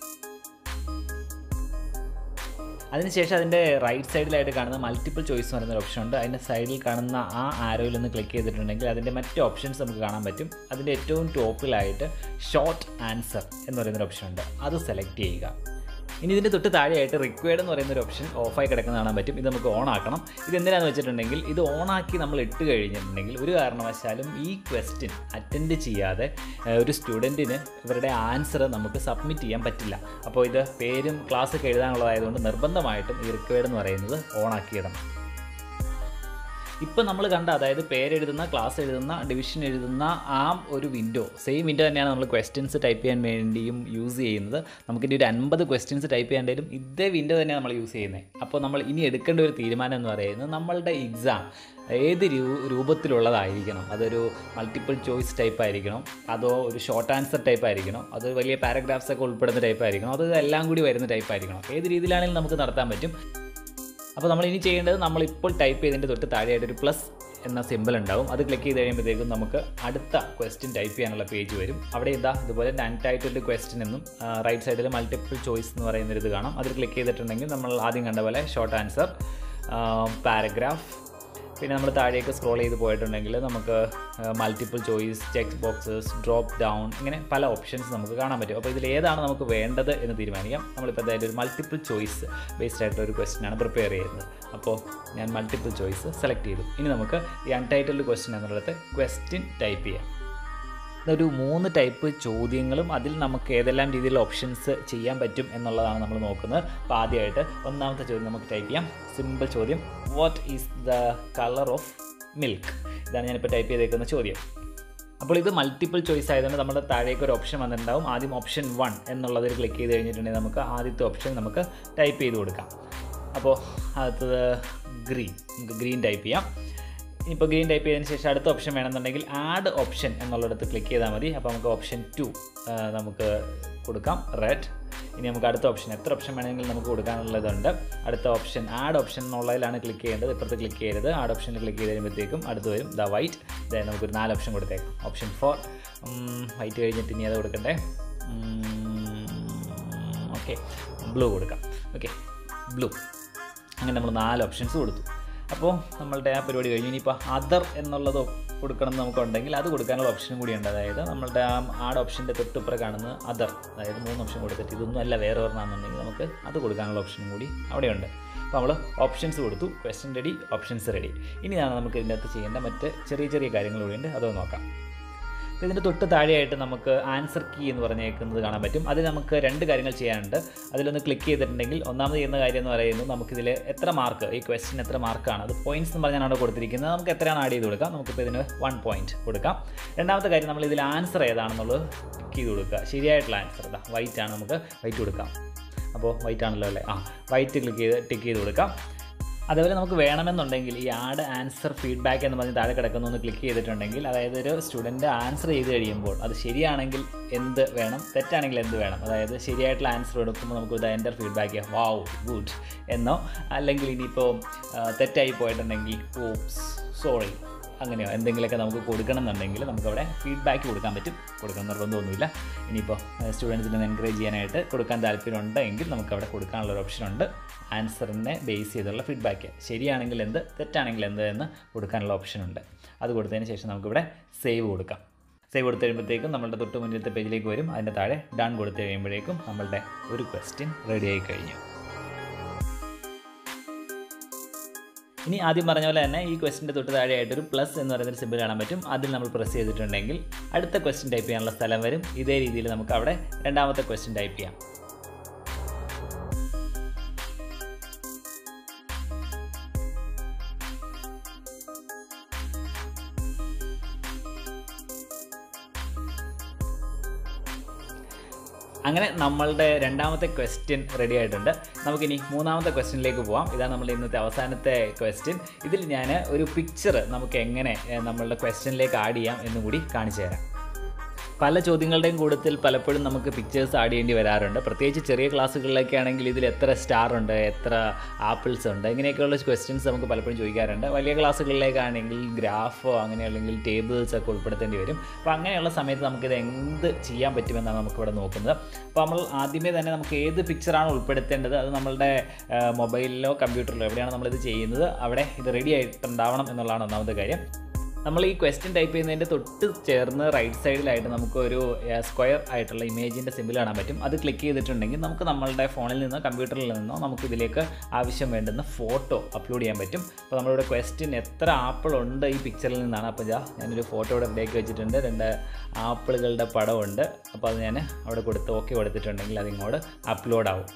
അതിനുശേഷം അതിൻ്റെ റൈറ്റ് സൈഡിലായിട്ട് കാണുന്ന മൾട്ടിപ്പിൾ ചോയ്സ് എന്ന് പറയുന്ന ഓപ്ഷൻ ഉണ്ട് അതിൻ്റെ സൈഡിൽ കാണുന്ന ആ ആരോയിൽ ഒന്ന് ക്ലിക്ക് ചെയ്തിട്ടുണ്ടെങ്കിൽ അതിൻ്റെ മറ്റ് ഓപ്ഷൻസ് നമുക്ക് കാണാൻ പറ്റും അതിൻ്റെ ഏറ്റവും ടോപ്പിലായിട്ട് ഷോർട്ട് ആൻസർ എന്ന് പറയുന്നൊരു ഓപ്ഷൻ ഉണ്ട് അത് സെലക്ട് ചെയ്യുക ഇനി ഇതിൻ്റെ തൊട്ട് താഴെയായിട്ട് റിക്വയർഡ് എന്ന് പറയുന്ന ഒരു ഓപ്ഷൻ ഓഫായി കിടക്കുന്ന കാണാൻ പറ്റും ഇത് നമുക്ക് ഓൺ ആക്കണം ഇത് എന്തിനാണെന്ന് വെച്ചിട്ടുണ്ടെങ്കിൽ ഇത് ഓണാക്കി നമ്മൾ ഇട്ട് കഴിഞ്ഞിട്ടുണ്ടെങ്കിൽ ഒരു കാരണവശാലും ഈ ക്വസ്റ്റ്യൻ അറ്റൻഡ് ചെയ്യാതെ ഏഹ്, ഒരു സ്റ്റുഡൻറ്റിന് ഇവരുടെ ആൻസർ നമുക്ക് സബ്മിറ്റ് ചെയ്യാൻ പറ്റില്ല അപ്പോൾ ഇത് പേരും ക്ലാസ് ഒക്കെ എഴുതാനുള്ളതായതുകൊണ്ട് നിർബന്ധമായിട്ടും ഈ റിക്വയർഡ് എന്ന് പറയുന്നത് ഓണാക്കിയിടണം ഇപ്പം നമ്മൾ കണ്ട അതായത് പേരെഴുതുന്ന ക്ലാസ് എഴുതുന്ന ഡിവിഷൻ എഴുതുന്ന ആ ഒരു വിൻഡോ സെയിം വിൻഡോ തന്നെയാണ് നമ്മൾ ക്വസ്റ്റ്യൻസ് ടൈപ്പ് ചെയ്യാൻ വേണ്ടിയും യൂസ് ചെയ്യുന്നത് നമുക്കിനി ഒരു അൻപത് ക്വസ്റ്റ്യൻസ് ടൈപ്പ് ചെയ്യേണ്ടതും ഇതേ വിൻഡോ തന്നെയാണ് നമ്മൾ യൂസ് ചെയ്യുന്നത് അപ്പോൾ നമ്മൾ ഇനി എടുക്കേണ്ട ഒരു തീരുമാനം എന്ന് പറയുന്നത് നമ്മളുടെ എക്സാം ഏത് രൂ രൂപത്തിലുള്ളതായിരിക്കണം അതൊരു മൾട്ടിപ്പിൾ ചോയ്സ് ടൈപ്പ് ആയിരിക്കണം അതോ ഒരു ഷോർട്ട് ആൻസർ ടൈപ്പ് ആയിരിക്കണം അത് വലിയ പാരഗ്രാഫ്സ് ഒക്കെ ഉൾപ്പെടുന്ന ടൈപ്പ് ആയിരിക്കണം അത് എല്ലാം കൂടി വരുന്ന ടൈപ്പ് ആയിരിക്കണം ഏത് രീതിയിലാണെങ്കിലും നമുക്ക് നടത്താൻ പറ്റും അപ്പോൾ നമ്മൾ ഇനി ചെയ്യേണ്ടത് നമ്മളിപ്പോൾ ടൈപ്പ് ചെയ്തതിൻ്റെ തൊട്ട് താഴെയായിട്ട് ഒരു പ്ലസ് എന്ന സിമ്പിൾ ഉണ്ടാവും അത് ക്ലിക്ക് ചെയ്ത് കഴിയുമ്പോഴത്തേക്കും നമുക്ക് അടുത്ത ക്വസ്റ്റ്യൻ ടൈപ്പ് ചെയ്യാനുള്ള പേജ് വരും അവിടെ എന്താ ഇതുപോലെ അൺടൈറ്റിൽഡ് ക്വസ്റ്റ്യൻ എന്നും റൈറ്റ് സൈഡിൽ മൾട്ടിപ്പിൾ ചോയ്സ് എന്ന് പറയുന്നൊരു ഇത് കാണാം അതിൽ ക്ലിക്ക് ചെയ്തിട്ടുണ്ടെങ്കിൽ നമ്മൾ ആദ്യം കണ്ട പോലെ ഷോർട്ട് ആൻസർ പാരഗ്രാഫ് പിന്നെ നമ്മൾ താഴേക്ക് സ്ക്രോൾ ചെയ്ത് പോയിട്ടുണ്ടെങ്കിൽ നമുക്ക് multiple choice check boxes drop down ഇങ്ങനെ പല ഓപ്ഷൻസ് നമുക്ക് കാണാൻ പറ്റും അപ്പോൾ ഇതിൽ ഏതാണ് നമുക്ക് വേണ്ടത് എന്ന് തീരുമാനിക്കാം നമ്മളിപ്പോൾ എന്തായാലും ഒരു മൾട്ടിപ്പിൾ ചോയ്സ് ബേസ്ഡ് ആയിട്ടുള്ള ഒരു ക്വസ്റ്റ്യൻ ആണ് പ്രിപ്പയർ ചെയ്യുന്നത് അപ്പോൾ ഞാൻ മൾട്ടിപ്പിൾ ചോയ്സ് സെലക്ട് ചെയ്തു ഇനി നമുക്ക് ഈ അൺടൈറ്റിൽഡ് ക്വസ്റ്റ്യൻ എന്നുള്ളത് ക്വസ്റ്റ്യൻ ടൈപ്പ് ചെയ്യാം ഇതൊരു മൂന്ന് ടൈപ്പ് ചോദ്യങ്ങളും അതിൽ നമുക്ക് ഏതെല്ലാം രീതിയിലുള്ള ഓപ്ഷൻസ് ചെയ്യാൻ പറ്റും എന്നുള്ളതാണ് നമ്മൾ നോക്കുന്നത് അപ്പോൾ ആദ്യമായിട്ട് ഒന്നാമത്തെ ചോദ്യം നമുക്ക് ടൈപ്പ് ചെയ്യാം സിമ്പിൾ ചോദ്യം what is the colour of milk ഇതാണ് ഞാനിപ്പോൾ ടൈപ്പ് ചെയ്തേക്കുന്ന ചോദ്യം അപ്പോൾ ഇത് മൾട്ടിപ്പിൾ ചോയ്സ് ആയതുകൊണ്ട് നമ്മുടെ താഴേക്ക് ഒരു ഓപ്ഷൻ വന്നിട്ടുണ്ടാവും ആദ്യം ഓപ്ഷൻ വൺ എന്നുള്ളതിൽ ക്ലിക്ക് ചെയ്ത് കഴിഞ്ഞിട്ടുണ്ടെങ്കിൽ നമുക്ക് ആദ്യത്തെ ഓപ്ഷൻ നമുക്ക് ടൈപ്പ് ചെയ്ത് കൊടുക്കാം അപ്പോൾ അടുത്തത് ഗ്രീൻ നമുക്ക് ഗ്രീൻ ടൈപ്പ് ചെയ്യാം ഇപ്പോൾ ഗ്രീൻ ടൈപ്പ് ചെയ്തതിന് ശേഷം അടുത്ത ഓപ്ഷൻ വേണമെന്നുണ്ടെങ്കിൽ ആഡ് ഓപ്ഷൻ എന്നുള്ളിടത്ത് ക്ലിക്ക് ചെയ്താൽ മതി അപ്പോൾ നമുക്ക് ഓപ്ഷൻ ടു നമുക്ക് കൊടുക്കാം റെഡ് ഇനി നമുക്ക് അടുത്ത ഓപ്ഷൻ എത്ര ഓപ്ഷൻ വേണമെങ്കിലും നമുക്ക് കൊടുക്കാനുള്ളതുണ്ട് അടുത്ത ഓപ്ഷൻ ആഡ് ഓപ്ഷൻ എന്നുള്ളതിലാണ് ക്ലിക്ക് ചെയ്യേണ്ടത് ഇപ്പുറത്ത് ക്ലിക്ക് ചെയ്യരുത് ആഡ് ഓപ്ഷനിൽ ക്ലിക്ക് ചെയ്ത് കഴിയുമ്പോഴത്തേക്കും അടുത്ത് വരും ദ വൈറ്റ് ഇതായത് നമുക്കൊരു നാല് ഓപ്ഷൻ കൊടുത്തേക്കാം ഓപ്ഷൻ ഫോർ വൈറ്റ് കഴിഞ്ഞിട്ട് ഇനി അത് കൊടുക്കണ്ടേ ഓക്കെ ബ്ലൂ കൊടുക്കാം ഓക്കെ ബ്ലൂ അങ്ങനെ നമ്മൾ നാല് ഓപ്ഷൻസ് കൊടുത്തു അപ്പോൾ നമ്മളുടെ ആ പരിപാടി കഴിഞ്ഞു ഇനിയിപ്പോൾ അതർ എന്നുള്ളത് കൊടുക്കണം എന്ന് നമുക്കുണ്ടെങ്കിൽ അത് കൊടുക്കാനുള്ള ഓപ്ഷനും കൂടിയുണ്ട് അതായത് നമ്മളുടെ ആ ആഡ് ഓപ്ഷൻ്റെ തൊട്ടിപ്പുറം കാണുന്ന അതർ അതായത് മൂന്ന് ഓപ്ഷൻ കൊടുത്തിട്ട് ഇതൊന്നും അല്ല വേറെ ഒരെണ്ണമെന്നുണ്ടെങ്കിൽ നമുക്ക് അത് കൊടുക്കാനുള്ള ഓപ്ഷനും കൂടി അവിടെയുണ്ട് അപ്പോൾ നമ്മൾ ഓപ്ഷൻസ് കൊടുത്തു ക്വസ്റ്റ്യൻ റെഡി ഓപ്ഷൻസ് റെഡി ഇനിയാണ് നമുക്ക് ഇതിൻ്റെ അകത്ത് ചെയ്യേണ്ട മറ്റ് ചെറിയ ചെറിയ കാര്യങ്ങൾ കൂടിയുണ്ട് അതൊന്ന് നോക്കാം അപ്പോൾ ഇതിൻ്റെ തൊട്ട് താഴെയായിട്ട് നമുക്ക് ആൻസർ കീ എന്ന് പറഞ്ഞേക്കുന്നത് കാണാൻ പറ്റും അതിൽ നമുക്ക് രണ്ട് കാര്യങ്ങൾ ചെയ്യാനുണ്ട് അതിലൊന്ന് ക്ലിക്ക് ചെയ്തിട്ടുണ്ടെങ്കിൽ ഒന്നാമത് ചെയ്യുന്ന കാര്യം എന്ന് പറയുന്നത് നമുക്കിതിൽ എത്ര മാർക്ക് ഈ ക്വസ്റ്റ്യൻ എത്ര മാർക്കാണ് അത് പോയിന്റ്സ് എന്ന് പറഞ്ഞാണ് അവിടെ കൊടുത്തിരിക്കുന്നത് നമുക്ക് എത്രയാണ് ആഡ് ചെയ്ത് കൊടുക്കാം നമുക്കിപ്പോൾ ഇതിന് വൺ പോയിന്റ് കൊടുക്കാം രണ്ടാമത്തെ കാര്യം നമ്മൾ ഇതിൽ ആൻസർ ഏതാണെന്നുള്ളത് ക്ലിക്ക് ചെയ്ത് കൊടുക്കുക ശരിയായിട്ടുള്ള ആൻസർ ഇതാ വൈറ്റ് ആണ് നമുക്ക് വൈറ്റ് കൊടുക്കാം അപ്പോൾ വൈറ്റ് ആണല്ലോ അല്ലേ ആ വൈറ്റ് ക്ലിക്ക് ചെയ്ത് ടിക്ക് ചെയ്ത് കൊടുക്കാം അതേപോലെ നമുക്ക് വേണമെന്നുണ്ടെങ്കിൽ ഈ ആഡ് ആൻസർ ഫീഡ്ബാക്ക് എന്ന് പറഞ്ഞ് താഴെ കിടക്കുന്ന ഒന്ന് ക്ലിക്ക് ചെയ്തിട്ടുണ്ടെങ്കിൽ അതായത് ഒരു സ്റ്റുഡൻറ്റ് ആൻസർ ചെയ്ത് കഴിയുമ്പോൾ അത് ശരിയാണെങ്കിൽ എന്ത് വേണം തെറ്റാണെങ്കിൽ എന്ത് വേണം അതായത് ശരിയായിട്ടുള്ള ആൻസർ എടുക്കുമ്പോൾ നമുക്ക് ഇത് എൻ്റെ ഫീഡ്ബാക്ക് ചെയ്യാം വാവ് ഗുഡ് എന്നോ അല്ലെങ്കിൽ ഇനിയിപ്പോൾ ആ, തെറ്റായി പോയിട്ടുണ്ടെങ്കിൽ ഓപ്സ് സോറി അങ്ങനെയോ എന്തെങ്കിലുമൊക്കെ നമുക്ക് കൊടുക്കണം എന്നുണ്ടെങ്കിൽ നമുക്കവിടെ ഫീഡ്ബാക്ക് കൊടുക്കാൻ പറ്റും കൊടുക്കണം നിർബന്ധമൊന്നുമില്ല ഇനിയിപ്പോൾ സ്റ്റുഡൻസിനെ എൻകറേജ് ചെയ്യാനായിട്ട് കൊടുക്കാൻ താല്പര്യമുണ്ടെങ്കിൽ നമുക്കവിടെ കൊടുക്കാനുള്ള ഒരു ഓപ്ഷൻ ഉണ്ട് ആൻസറിനെ ബേസ് ചെയ്തുള്ള ഫീഡ്ബാക്ക് ശരിയാണെങ്കിൽ എന്ത് തെറ്റാണെങ്കിൽ എന്ത് എന്ന് കൊടുക്കാനുള്ള ഓപ്ഷൻ ഉണ്ട് അത് കൊടുത്തതിന് ശേഷം നമുക്കിവിടെ സേവ് കൊടുക്കാം സേവ് കൊടുത്ത് കഴിയുമ്പോഴത്തേക്കും നമ്മളുടെ തൊട്ട് മുന്നിലത്തെ പേജിലേക്ക് വരും അതിൻ്റെ താഴെ ഡൺ കൊടുത്ത് കഴിയുമ്പോഴേക്കും നമ്മളുടെ ഒരു ക്വസ്റ്റ്യൻ റെഡി ആയി കഴിഞ്ഞു ഇനി ആദ്യം പറഞ്ഞ പോലെ തന്നെ ഈ ക്വസ്റ്റിൻ്റെ തൊട്ട് താഴെയായിട്ട് ഒരു പ്ലസ് എന്ന് പറയുന്ന സിമ്പിൾ കാണാൻ പറ്റും അതിൽ നമ്മൾ പ്രസ് ചെയ്തിട്ടുണ്ടെങ്കിൽ അടുത്ത ക്വസ്റ്റ്യൻ ടൈപ്പ് ചെയ്യാനുള്ള സ്ഥലം വരും ഇതേ രീതിയിൽ നമുക്ക് അവിടെ രണ്ടാമത്തെ ക്വസ്റ്റ്യൻ ടൈപ്പ് ചെയ്യാം അങ്ങനെ നമ്മളുടെ രണ്ടാമത്തെ ക്വസ്റ്റ്യൻ റെഡി ആയിട്ടുണ്ട് നമുക്കിനി മൂന്നാമത്തെ ക്വസ്റ്റ്യനിലേക്ക് പോവാം ഇതാണ് നമ്മുടെ ഇന്നത്തെ അവസാനത്തെ ക്വസ്റ്റ്യൻ ഇതിൽ ഞാൻ ഒരു പിക്ചർ നമുക്ക് എങ്ങനെ ഏഹ്, നമ്മളുടെ ക്വസ്റ്റ്യനിലേക്ക് ആഡ് ചെയ്യാം എന്നും കൂടി കാണിച്ചു തരാം പല ചോദ്യങ്ങളുടെയും കൂട്ടത്തിൽ പലപ്പോഴും നമുക്ക് പിക്ചേഴ്സ് ആഡ് ചെയ്യേണ്ടി വരാറുണ്ട് പ്രത്യേകിച്ച് ചെറിയ ക്ലാസ്സുകളിലൊക്കെ ആണെങ്കിൽ ഇതിൽ എത്ര സ്റ്റാർ ഉണ്ട് എത്ര ആപ്പിൾസ് ഉണ്ട് ഇങ്ങനെയൊക്കെയുള്ള ക്വസ്റ്റ്യൻസ് നമുക്ക് പലപ്പോഴും ചോദിക്കാറുണ്ട് വലിയ ക്ലാസ്സുകളിലേക്കാണെങ്കിൽ ഗ്രാഫോ അങ്ങനെ അല്ലെങ്കിൽ ടേബിൾസ് ഒക്കെ ഉൾപ്പെടുത്തേണ്ടി വരും അപ്പോൾ അങ്ങനെയുള്ള സമയത്ത് നമുക്കിത് എന്ത് ചെയ്യാൻ പറ്റുമെന്നാണ് നമുക്കിവിടെ നോക്കുന്നത് അപ്പോൾ നമ്മൾ ആദ്യമേ തന്നെ നമുക്ക് ഏത് പിക്ചറാണ് ഉൾപ്പെടുത്തേണ്ടത് അത് നമ്മളുടെ മൊബൈലിലോ കമ്പ്യൂട്ടറിലോ എവിടെയാണ് നമ്മളിത് ചെയ്യുന്നത് അവിടെ ഇത് റെഡി ആയിട്ടുണ്ടാവണം എന്നുള്ളതാണ് ഒന്നാമത്തെ കാര്യം നമ്മൾ ഈ ക്വസ്റ്റ്യൻ ടൈപ്പ് ചെയ്യുന്നതിൻ്റെ തൊട്ട് ചേർന്ന് റൈറ്റ് സൈഡിലായിട്ട് നമുക്കൊരു സ്ക്വയർ ആയിട്ടുള്ള ഇമേജിൻ്റെ സിമ്പിൾ കാണാൻ പറ്റും അത് ക്ലിക്ക് ചെയ്തിട്ടുണ്ടെങ്കിൽ നമുക്ക് നമ്മളുടെ ഫോണിൽ നിന്നോ കമ്പ്യൂട്ടറിൽ നിന്നോ നമുക്ക് ഇതിലേക്ക് ആവശ്യം വേണ്ടുന്ന ഫോട്ടോ അപ്ലോഡ് ചെയ്യാൻ പറ്റും അപ്പോൾ നമ്മളിവിടെ ക്വസ്റ്റ്യൻ എത്ര ആപ്പിൾ ഉണ്ട് ഈ പിക്ചറിൽ നിന്നാണ് അപ്പോൾ ഇതാ ഞാനൊരു ഫോട്ടോ ഇവിടെ ഇവിടേക്ക് വെച്ചിട്ടുണ്ട് രണ്ട് ആപ്പിളുകളുടെ പടമുണ്ട് അപ്പോൾ അത് ഞാൻ അവിടെ കൊടുത്ത് ഓക്കെ കൊടുത്തിട്ടുണ്ടെങ്കിൽ അതിങ്ങോട്ട് അപ്ലോഡ് ആവും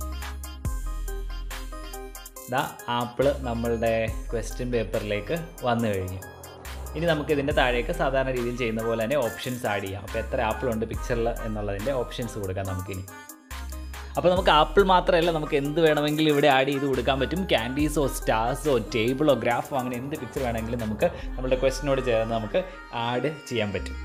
ദാ ആപ്പിൾ നമ്മളുടെ ക്വസ്റ്റ്യൻ പേപ്പറിലേക്ക് വന്നു കഴിഞ്ഞു ഇനി നമുക്ക് ഇതിൻ്റെ താഴേക്ക് സാധാരണ രീതിയിൽ ചെയ്യുന്ന പോലെ തന്നെ ഓപ്ഷൻസ് ആഡ് ചെയ്യാം അപ്പോൾ എത്ര ആപ്പിൾ ഉണ്ട് പിക്ചറിൽ എന്നുള്ളതിൻ്റെ ഓപ്ഷൻസ് കൊടുക്കാം നമുക്കിനി അപ്പോൾ നമുക്ക് ആപ്പിൾ മാത്രമല്ല നമുക്ക് എന്ത് വേണമെങ്കിലും ഇവിടെ ആഡ് ചെയ്ത് കൊടുക്കാൻ പറ്റും ക്യാൻഡീസോ സ്റ്റാർസോ ടേബിളോ ഗ്രാഫോ അങ്ങനെ എന്ത് പിക്ചർ വേണമെങ്കിലും നമുക്ക് നമ്മുടെ ക്വസ്റ്റിനോട് ചേർന്ന് നമുക്ക് ആഡ് ചെയ്യാൻ പറ്റും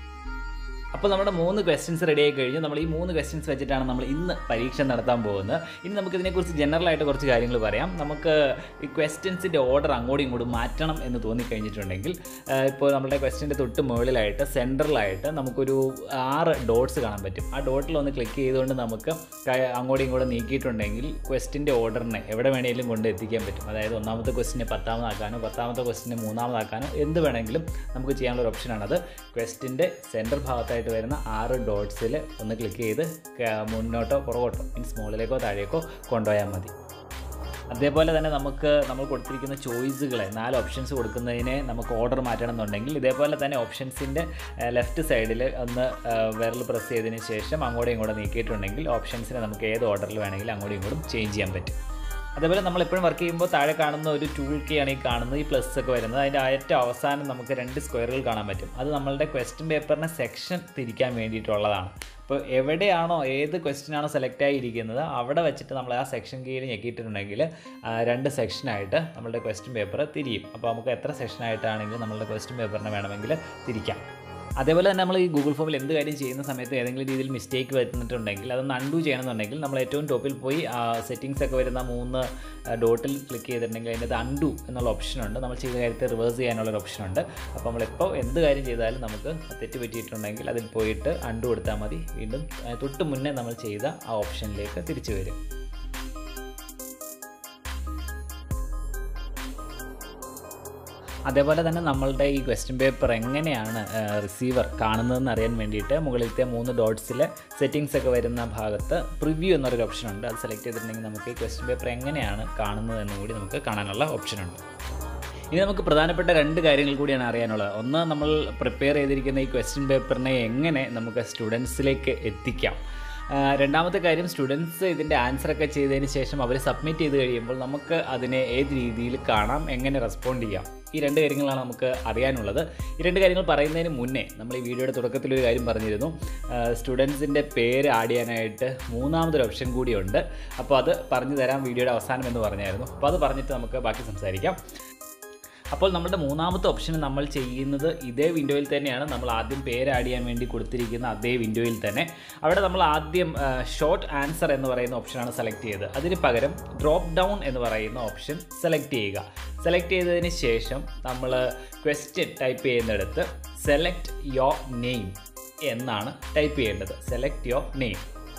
അപ്പോൾ നമ്മുടെ മൂന്ന് ക്വസ്റ്റ്യൻസ് റെഡി ആയി കഴിഞ്ഞു നമ്മൾ ഈ മൂന്ന് ക്വസ്റ്റ്യൻസ് വെച്ചിട്ടാണ് നമ്മൾ ഇന്ന് പരീക്ഷ നടത്താൻ പോകുന്നത് ഇനി നമുക്ക് ഇതിനെക്കുറിച്ച് ജനറൽ ആയിട്ട് കുറച്ച് കാര്യങ്ങൾ പറയാം നമുക്ക് ഈ ക്വസ്റ്റ്യൻസിൻ്റെ ഓർഡർ അങ്ങോട്ടും ഇങ്ങോട്ടും മാറ്റണം എന്ന് തോന്നിക്കഴിഞ്ഞിട്ടുണ്ടെങ്കിൽ ഇപ്പോൾ നമ്മുടെ ക്വസ്റ്റ്യൻ്റെ തൊട്ട് മുകളിലായിട്ട് സെൻറ്ററിലായിട്ട് നമുക്കൊരു ആറ് ഡോട്ട്സ് കാണാൻ പറ്റും ആ ഡോട്ടിൽ ഒന്ന് ക്ലിക്ക് ചെയ്തുകൊണ്ട് നമുക്ക് അങ്ങോട്ടും ഇങ്ങോട്ടും നീക്കിയിട്ടുണ്ടെങ്കിൽ ക്വസ്റ്റിൻ്റെ ഓർഡറിനെ എവിടെ വേണമെങ്കിലും കൊണ്ട് എത്തിക്കാൻ പറ്റും അതായത് ഒന്നാമത്തെ ക്വസ്റ്റിനെ പത്താമതാക്കാനോ പത്താമത്തെ ക്വസ്റ്റിനെ മൂന്നാമതാക്കാനോ എന്ത് വേണമെങ്കിലും നമുക്ക് ചെയ്യാനുള്ള ഒരു ഓപ്ഷനാണത് ക്വസ്റ്റിൻ്റെ സെൻറ്റർ ഭാഗത്തായിട്ട് ആയിട്ട് വരുന്ന ആറ് ഡോട്ട്സിൽ ഒന്ന് ക്ലിക്ക് ചെയ്ത് മുന്നോട്ടോ പുറകോട്ടോ മീൻസ് മുകളിലേക്കോ താഴേക്കോ കൊണ്ടുപോയാൽ മതി അതേപോലെ തന്നെ നമുക്ക് നമ്മൾ കൊടുത്തിരിക്കുന്ന ചോയ്സുകളെ നാല് ഓപ്ഷൻസ് കൊടുക്കുന്നതിനെ നമുക്ക് ഓർഡർ മാറ്റണം എന്നുണ്ടെങ്കിൽ ഇതേപോലെ തന്നെ ഓപ്ഷൻസിൻ്റെ ലെഫ്റ്റ് സൈഡിൽ ഒന്ന് വിരൽ പ്രസ് ചെയ്തതിന് ശേഷം അങ്ങോട്ടും ഇങ്ങോട്ടും നീക്കിയിട്ടുണ്ടെങ്കിൽ ഓപ്ഷൻസിനെ നമുക്ക് ഏത് ഓർഡറിൽ വേണമെങ്കിലും അങ്ങോട്ടും ഇങ്ങോട്ടും ചേഞ്ച് ചെയ്യാൻ പറ്റും അതേപോലെ നമ്മൾ എപ്പോഴും വർക്ക് ചെയ്യുമ്പോൾ താഴെ കാണുന്ന ഒരു ടൂൾ കീ ആണ് ഈ കാണുന്നത് ഈ പ്ലസ് ഒക്കെ വരുന്നത് അതിൻ്റെ ഏറ്റവും അവസാനം നമുക്ക് രണ്ട് സ്ക്വയറുകൾ കാണാൻ പറ്റും അത് നമ്മളുടെ ക്വസ്റ്റ്യൻ പേപ്പറിനെ സെക്ഷൻ തിരിക്കാൻ വേണ്ടിയിട്ടുള്ളതാണ് അപ്പോൾ എവിടെയാണോ ഏത് ക്വസ്റ്റ്യൻ ആണോ സെലക്ട് ആയിരിക്കുന്നത് അവിടെ വെച്ചിട്ട് നമ്മൾ ആ സെക്ഷൻ കീയിൽ ഞെക്കിയിട്ടുണ്ടെങ്കിൽ രണ്ട് സെക്ഷനായിട്ട് നമ്മളുടെ ക്വസ്റ്റ്യൻ പേപ്പർ തിരിയും അപ്പോൾ നമുക്ക് എത്ര സെക്ഷനായിട്ടാണെങ്കിലും നമ്മളുടെ ക്വസ്റ്റ്യൻ പേപ്പറിനെ വേണമെങ്കിൽ തിരിക്കാം അതേപോലെ തന്നെ നമ്മൾ ഈ ഗൂഗിൾ ഫോമിൽ എന്ത് കാര്യം ചെയ്യുന്ന സമയത്ത് ഏതെങ്കിലും രീതിയിൽ മിസ്റ്റേക്ക് വരുന്നിട്ടുണ്ടെങ്കിൽ അതൊന്ന് അൺഡു ചെയ്യണമെന്നുണ്ടെങ്കിൽ നമ്മൾ ഏറ്റവും ടോപ്പിൽ പോയി സെറ്റിങ്സ് ഒക്കെ വരുന്ന മൂന്ന് ഡോട്ടിൽ ക്ലിക്ക് ചെയ്തിട്ടുണ്ടെങ്കിൽ അതിൻ്റെ അൺഡു എന്നുള്ള ഓപ്ഷനുണ്ട് നമ്മൾ ചെയ്ത കാര്യത്തെ റിവേഴ്സ് ചെയ്യാനുള്ളൊരു ഓപ്ഷനുണ്ട് അപ്പോൾ നമ്മളിപ്പോൾ എന്ത് കാര്യം ചെയ്താലും നമുക്ക് തെറ്റ് പറ്റിയിട്ടുണ്ടെങ്കിൽ അതിൽ പോയിട്ട് അൺഡു കൊടുത്താൽ മതി വീണ്ടും തൊട്ട് മുന്നേ നമ്മൾ ചെയ്ത ആ ഓപ്ഷനിലേക്ക് തിരിച്ചു വരും അതേപോലെ തന്നെ നമ്മളുടെ ഈ ക്വസ്റ്റ്യൻ പേപ്പർ എങ്ങനെയാണ് റിസീവർ കാണുന്നതെന്ന് അറിയാൻ വേണ്ടിയിട്ട് മുകളിലത്തെ മൂന്ന് ഡോട്ട്സിൽ സെറ്റിങ്സ് ഒക്കെ വരുന്ന ഭാഗത്ത് പ്രിവ്യൂ എന്നൊരു ഓപ്ഷൻ ഉണ്ട് അത് സെലക്ട് ചെയ്തിട്ടുണ്ടെങ്കിൽ നമുക്ക് ഈ ക്വസ്റ്റ്യൻ പേപ്പർ എങ്ങനെയാണ് കാണുന്നതെന്ന് കൂടി നമുക്ക് കാണാനുള്ള ഓപ്ഷനുണ്ട് ഇനി നമുക്ക് പ്രധാനപ്പെട്ട രണ്ട് കാര്യങ്ങൾ കൂടിയാണ് അറിയാനുള്ളത് ഒന്ന് നമ്മൾ പ്രിപ്പയർ ചെയ്തിരിക്കുന്ന ഈ ക്വസ്റ്റ്യൻ പേപ്പറിനെ എങ്ങനെ നമുക്ക് സ്റ്റുഡൻസിലേക്ക് എത്തിക്കാം രണ്ടാമത്തെ കാര്യം സ്റ്റുഡൻസ് ഇതിൻ്റെ ആൻസറൊക്കെ ചെയ്തതിന് ശേഷം അവർ സബ്മിറ്റ് ചെയ്ത് കഴിയുമ്പോൾ നമുക്ക് അതിനെ ഏത് രീതിയിൽ കാണാം എങ്ങനെ റെസ്പോണ്ട് ചെയ്യാം ഈ രണ്ട് കാര്യങ്ങളാണ് നമുക്ക് അറിയാനുള്ളത് ഈ രണ്ട് കാര്യങ്ങൾ പറയുന്നതിന് മുന്നേ നമ്മൾ ഈ വീഡിയോയുടെ തുടക്കത്തിൽ ഒരു കാര്യം പറഞ്ഞിരുന്നു സ്റ്റുഡൻസിൻ്റെ പേര് ആഡ് ചെയ്യാനായിട്ട് മൂന്നാമതൊരു ഓപ്ഷൻ കൂടിയുണ്ട് അപ്പോൾ അത് പറഞ്ഞു തരാം വീഡിയോയുടെ അവസാനം എന്ന് പറഞ്ഞായിരുന്നു അപ്പോൾ അത് പറഞ്ഞിട്ട് നമുക്ക് ബാക്കി സംസാരിക്കാം അപ്പോൾ നമ്മുടെ മൂന്നാമത്തെ ഓപ്ഷൻ നമ്മൾ ചെയ്യുന്നത് ഇതേ വിൻഡോയിൽ തന്നെയാണ് നമ്മൾ ആദ്യം പേര് ആഡ് ചെയ്യാൻ വേണ്ടി കൊടുത്തിരിക്കുന്ന അതേ വിൻഡോയിൽ തന്നെ അവിടെ നമ്മൾ ആദ്യം ഷോർട്ട് ആൻസർ എന്ന് പറയുന്ന ഓപ്ഷനാണ് സെലക്ട് ചെയ്തത് അതിന് പകരം ഡ്രോപ്പ് ഡൗൺ എന്ന് പറയുന്ന ഓപ്ഷൻ സെലക്ട് ചെയ്യുക സെലക്ട് ചെയ്തതിന് ശേഷം നമ്മൾ ക്വസ്റ്റ്യൻ ടൈപ്പ് ചെയ്യുന്നിടത്ത് സെലക്ട് യോർ നെയിം എന്നാണ് ടൈപ്പ് ചെയ്യേണ്ടത് സെലക്ട് യോർ നെയിം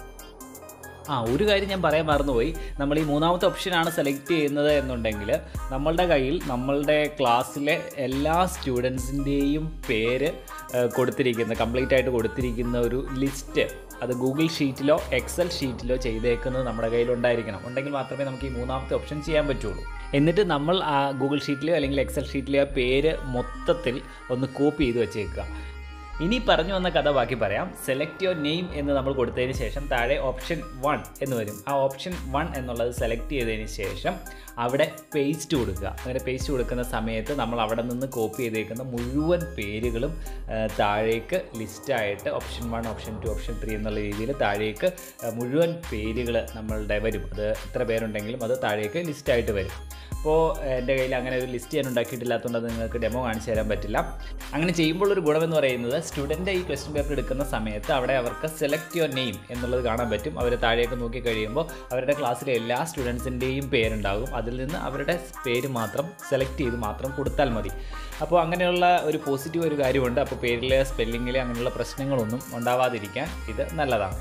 ആ ഒരു കാര്യം ഞാൻ പറയാൻ മറന്നുപോയി നമ്മൾ ഈ മൂന്നാമത്തെ ഓപ്ഷനാണ് സെലക്ട് ചെയ്യുന്നത് എന്നുണ്ടെങ്കിൽ നമ്മളുടെ കയ്യിൽ നമ്മളുടെ ക്ലാസ്സിലെ എല്ലാ സ്റ്റുഡൻസിൻ്റെയും പേര് കൊടുത്തിരിക്കുന്ന കംപ്ലീറ്റ് ആയിട്ട് കൊടുത്തിരിക്കുന്ന ഒരു ലിസ്റ്റ് അത് ഗൂഗിൾ ഷീറ്റിലോ എക്സൽ ഷീറ്റിലോ ചെയ്തേക്കുന്നത് നമ്മുടെ കയ്യിലുണ്ടായിരിക്കണം ഉണ്ടെങ്കിൽ മാത്രമേ നമുക്ക് ഈ മൂന്നാമത്തെ ഓപ്ഷൻ ചെയ്യാൻ പറ്റുള്ളൂ എന്നിട്ട് നമ്മൾ ആ ഗൂഗിൾ ഷീറ്റിലെയോ അല്ലെങ്കിൽ എക്സൽ ഷീറ്റിലെയോ ആ പേര് മൊത്തത്തിൽ ഒന്ന് കോപ്പി ചെയ്ത് വെച്ചേക്കുക ഇനി പറഞ്ഞു വന്ന കഥ ബാക്കി പറയാം സെലക്ട് യുവർ നെയിം എന്ന് നമ്മൾ കൊടുത്തതിന് ശേഷം താഴെ ഓപ്ഷൻ വൺ എന്ന് വരും ആ ഓപ്ഷൻ വൺ എന്നുള്ളത് സെലക്ട് ചെയ്തതിന് ശേഷം അവിടെ പേസ്റ്റ് കൊടുക്കുക അങ്ങനെ പേസ്റ്റ് കൊടുക്കുന്ന സമയത്ത് നമ്മൾ അവിടെ നിന്ന് കോപ്പി ചെയ്തേക്കുന്ന മുഴുവൻ പേരുകളും താഴേക്ക് ലിസ്റ്റായിട്ട് option one option two option three എന്നുള്ള രീതിയിൽ താഴേക്ക് മുഴുവൻ പേരുകൾ നമ്മളുടെ വരും അത് എത്ര പേരുണ്ടെങ്കിലും അത് താഴേക്ക് ലിസ്റ്റായിട്ട് വരും അപ്പോൾ എൻ്റെ കയ്യിൽ അങ്ങനെ ഒരു ലിസ്റ്റ് ഞാൻ ഉണ്ടാക്കിയിട്ടില്ലാത്തതുകൊണ്ട് അത് നിങ്ങൾക്ക് ഡെമോ കാണിച്ചു തരാൻ പറ്റില്ല അങ്ങനെ ചെയ്യുമ്പോൾ ഒരു ഗുണമെന്ന് പറയുന്നത് സ്റ്റുഡൻ്റ് ഈ ക്വസ്റ്റ്യൻ പേപ്പർ എടുക്കുന്ന സമയത്ത് അവിടെ അവർക്ക് സെലക്ട് യുവർ നെയിം എന്നുള്ളത് കാണാൻ പറ്റും അവർ താഴേക്ക് നോക്കി കഴിയുമ്പോൾ അവരുടെ ക്ലാസ്സിലെ എല്ലാ സ്റ്റുഡൻസിൻ്റെയും പേരുണ്ടാകും അതിൽ നിന്ന് അവരുടെ പേര് മാത്രം സെലക്ട് ചെയ്ത് മാത്രം കൊടുത്താൽ മതി അപ്പോൾ അങ്ങനെയുള്ള ഒരു പോസിറ്റീവ് ഒരു കാര്യമുണ്ട് അപ്പോൾ പേരിൽ സ്പെല്ലിങ്ങിൽ അങ്ങനെയുള്ള പ്രശ്നങ്ങളൊന്നും ഉണ്ടാവാതിരിക്കാൻ ഇത് നല്ലതാണ്